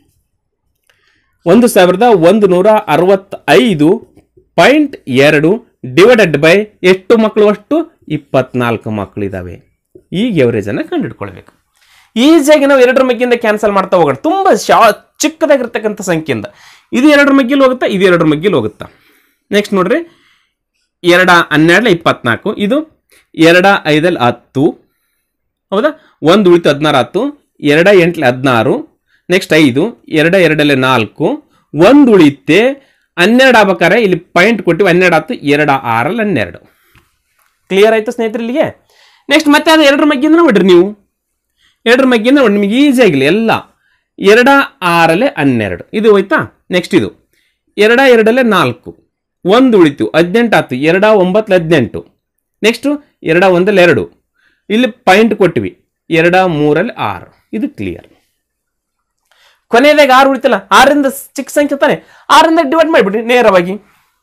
ಒಂದು ಸಾವಿರದ ಒಂದು ನೂರ ಅರವತ್ತೈದು ಪಾಯಿಂಟ್ ಎರಡು ಡಿವೈಡೆಡ್ ಬೈ ಎಷ್ಟು ಮಕ್ಕಳು ಅಷ್ಟು ಇಪ್ಪತ್ನಾಲ್ಕು ಮಕ್ಕಳಿದ್ದಾವೆ ಈಗ ಎವರೇಜನ್ನು ಕಂಡುಹಿಡ್ಕೊಳ್ಬೇಕು ಈಸಿಯಾಗಿ ನಾವು ಎರಡರ ಮಗ್ಗಿಂದ ಕ್ಯಾನ್ಸಲ್ ಮಾಡ್ತಾ ಹೋಗೋಣ ತುಂಬ ಶಾ ಚಿಕ್ಕದಾಗಿರ್ತಕ್ಕಂಥ ಸಂಖ್ಯೆಯಿಂದ ಇದು ಎರಡರ ಮಗ್ಗಿಲ್ ಹೋಗುತ್ತಾ ಇದು ಎರಡರ ಮಗ್ಗಿಲ್ ಹೋಗುತ್ತಾ ನೆಕ್ಸ್ಟ್ ನೋಡ್ರಿ ಎರಡ ಹನ್ನೆರಡಲ ಇಪ್ಪತ್ನಾಲ್ಕು ಇದು ಎರಡ ಐದಲ್ಲಿ ಹತ್ತು ಹೌದಾ ಒಂದು ಉಳಿತು ಹದಿನಾರು ಹತ್ತು ಎರಡ ಎಂಟ್ಲೆ ಹದಿನಾರು ನೆಕ್ಸ್ಟ್ ಐದು ಎರಡ ಎರಡಲೆ ನಾಲ್ಕು ಒಂದು ಉಳಿತೆ ಹನ್ನೆರಡು ಆಗ್ಬೇಕಾರೆ ಇಲ್ಲಿ ಪಾಯಿಂಟ್ ಕೊಟ್ಟಿವಿ ಹನ್ನೆರಡು ಹತ್ತು ಎರಡು ಆರಲ್ಲಿ ಹನ್ನೆರಡು ಕ್ಲಿಯರ್ ಆಯ್ತು ಸ್ನೇಹಿತರೆ ಇಲ್ಲಿಗೆ ನೆಕ್ಸ್ಟ್ ಮತ್ತೆ ಅದು ಎರಡರ ಮಗ್ಗಿಂದ ನೋಡ್ರಿ ನೀವು ಎರಡರ ಮಗ್ಗಿಂದ ನೋಡಿ ನಿಮಗೆ ಈಸಿ ಆಗಿಲ್ಲ ಎಲ್ಲ ಎರಡ ಆರಲೆ ಹನ್ನೆರಡು ಇದು ಹೋಯ್ತಾ ನೆಕ್ಸ್ಟ್ ಇದು ಎರಡ ಎರಡಲೆ ನಾಲ್ಕು ಒಂದು ಉಳಿತು ಹದಿನೆಂಟು ಆಯ್ತು ಎರಡ ಒಂಬತ್ತು ಹದಿನೆಂಟು ನೆಕ್ಸ್ಟು ಎರಡ ಒಂದಲ್ಲಿ ಎರಡು ಇಲ್ಲಿ ಪಾಯಿಂಟ್ ಕೊಟ್ಟಿವಿ ಎರಡ ಮೂರಲ್ಲಿ ಆರು ಇದು ಕ್ಲಿಯರ್ ಕೊನೆಯದಾಗ ಆರು ಉಳಿತಲ್ಲ ಆರರಿಂದ ಚಿಕ್ಕ ಸಂಖ್ಯೆ ತಾನೆ ಆರರಿಂದ ಡಿವೈಡ್ ಮಾಡಿಬಿಡಿ ನೇರವಾಗಿ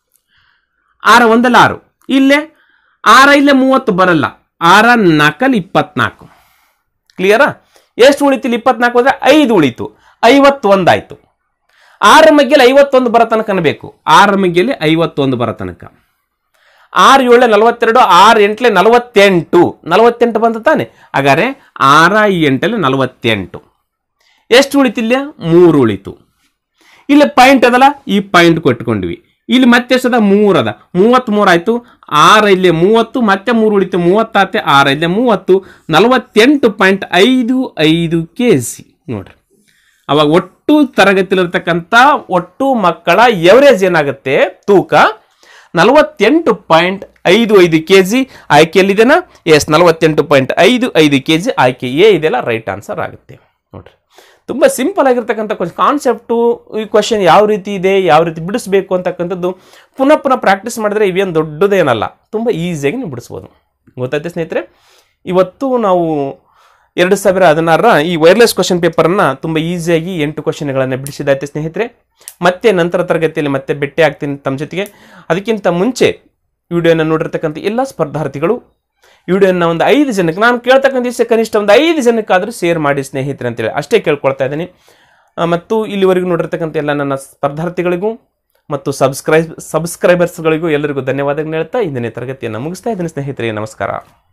ಆರ ಒಂದಲ್ಲಿ ಆರು ಇಲ್ಲೇ ಆರ ಇಲ್ಲೇ ಮೂವತ್ತು ಬರಲ್ಲ ಆರ ನಾಲ್ಕಲ್ಲಿ ಇಪ್ಪತ್ನಾಲ್ಕು ಕ್ಲಿಯರಾ ಎಷ್ಟು ಉಳಿತು ಇಲ್ಲಿ ಇಪ್ಪತ್ನಾಲ್ಕು ಹೋದ್ರೆ ಐದು ಉಳಿತು ಐವತ್ತೊಂದಾಯ್ತು ಆರ ಮಗ್ಗೆಲಿ ಐವತ್ತೊಂದು ಬರೋ ತನಕ ಅನ್ಬೇಕು ಆರ ಮಗ್ಗೆಲಿ ಐವತ್ತೊಂದು ಬರೋ ತನಕ ಆರು ಏಳೆ ನಲವತ್ತೆರಡು ಆರು ಎಂಟ್ಲೆ ನಲವತ್ತೆಂಟು ನಲವತ್ತೆಂಟು ಬಂತ ತಾನೆ ಹಾಗಾದ್ರೆ ಆರ ಎಂಟಲ್ಲಿ ನಲವತ್ತೆಂಟು ಎಷ್ಟು ಉಳಿತಿಲ್ಲ ಮೂರು ಉಳಿತು ಇಲ್ಲಿ ಪಾಯಿಂಟ್ ಅದಲ್ಲ ಈ ಪಾಯಿಂಟ್ ಕೊಟ್ಕೊಂಡ್ವಿ ಇಲ್ಲಿ ಮತ್ತೆ ಎಷ್ಟದ ಮೂರು ಅದ ಮೂವತ್ತ್ಮೂರು ಆಯ್ತು ಆರು ಇಲ್ಲಿ ಮೂವತ್ತು ಮತ್ತೆ ಮೂರು ಉಳಿತು ಮೂವತ್ತಾತೆ ಆರು ಇಲ್ಲಿ ಮೂವತ್ತು ನಲವತ್ತೆಂಟು ಪಾಯಿಂಟ್ ಐದು ಐದು ಕೆ ಜಿ ನೋಡ್ರಿ ಅವಾಗ ಒಟ್ಟು ತರಗತಿಲಿರ್ತಕ್ಕಂಥ ಒಟ್ಟು ಮಕ್ಕಳ ಎವರೇಜ್ ಏನಾಗುತ್ತೆ ತೂಕ ನಲವತ್ತೆಂಟು ಪಾಯಿಂಟ್ ಐದು ಐದು ಕೆ ಜಿ ಆಯ್ಕೆಯಲ್ಲಿದೆನಾ ಎಸ್ ನಲವತ್ತೆಂಟು ಪಾಯಿಂಟ್ ಐದು ಐದು ಕೆ ಜಿ ಆಯ್ಕೆ ಎ ಇದೆಲ್ಲ ರೈಟ್ ಆನ್ಸರ್ ಆಗುತ್ತೆ ನೋಡ್ರಿ ತುಂಬ ಸಿಂಪಲ್ ಆಗಿರ್ತಕ್ಕಂಥ ಕ್ವಶನ್ ಕಾನ್ಸೆಪ್ಟು ಈ ಕ್ವಶನ್ ಯಾವ ರೀತಿ ಇದೆ ಯಾವ ರೀತಿ ಬಿಡಿಸ್ಬೇಕು ಅಂತಕ್ಕಂಥದ್ದು ಪುನಃ ಪುನಃ ಪ್ರಾಕ್ಟೀಸ್ ಮಾಡಿದ್ರೆ ಇವೇನು ದೊಡ್ಡದೇನಲ್ಲ ತುಂಬ ಈಸಿಯಾಗಿ ನೀವು ಬಿಡಿಸ್ಬೋದು ಗೊತ್ತಾಯ್ತು ಸ್ನೇಹಿತರೆ ಇವತ್ತು ನಾವು ಎರಡು ಸಾವಿರ ಹದಿನಾರರ ಈ ವೈರ್ಲೆಸ್ ಕ್ವಶನ್ ಪೇಪರನ್ನು ತುಂಬ ಈಸಿಯಾಗಿ ಎಂಟು ಕ್ವಶನ್ಗಳನ್ನು ಬಿಡಿಸಿದಾಯ್ತು ಸ್ನೇಹಿತರೆ ಮತ್ತೆ ನಂತರ ತರಗತಿಯಲ್ಲಿ ಮತ್ತೆ ಭೇಟಿ ಆಗ್ತೀನಿ ತಮ್ಮ ಜೊತೆಗೆ ಅದಕ್ಕಿಂತ ಮುಂಚೆ ವಿಡಿಯೋನ ನೋಡಿರ್ತಕ್ಕಂಥ ಎಲ್ಲ ಸ್ಪರ್ಧಾರ್ಥಿಗಳು ವಿಡಿಯೋನ ಒಂದು ಐದು ಜನಕ್ಕೆ ನಾನು ಕೇಳ್ತಕ್ಕಂಥ ದಿವಸ ಕನಿಷ್ಠ ಒಂದು ಐದು ಜನಕ್ಕಾದರೂ ಶೇರ್ ಮಾಡಿ ಸ್ನೇಹಿತರೆ ಅಂತೇಳಿ ಅಷ್ಟೇ ಕೇಳ್ಕೊಳ್ತಾ ಇದ್ದೀನಿ ಆ, ಮತ್ತು ಇಲ್ಲಿವರೆಗೂ ನೋಡಿರ್ತಕ್ಕಂಥ ಎಲ್ಲ ನನ್ನ ಸ್ಪರ್ಧಾರ್ಥಿಗಳಿಗೂ ಮತ್ತು ಸಬ್ಸ್ಕ್ರೈಬ್ ಸಬ್ಸ್ಕ್ರೈಬರ್ಸ್ಗಳಿಗೂ ಎಲ್ಲರಿಗೂ ಧನ್ಯವಾದಗಳು ಹೇಳ್ತಾ ಇಂದಿನ ತರಗತಿಯನ್ನು ಮುಗಿಸ್ತಾ ಇದ್ದೀನಿ ಸ್ನೇಹಿತರೆ ನಮಸ್ಕಾರ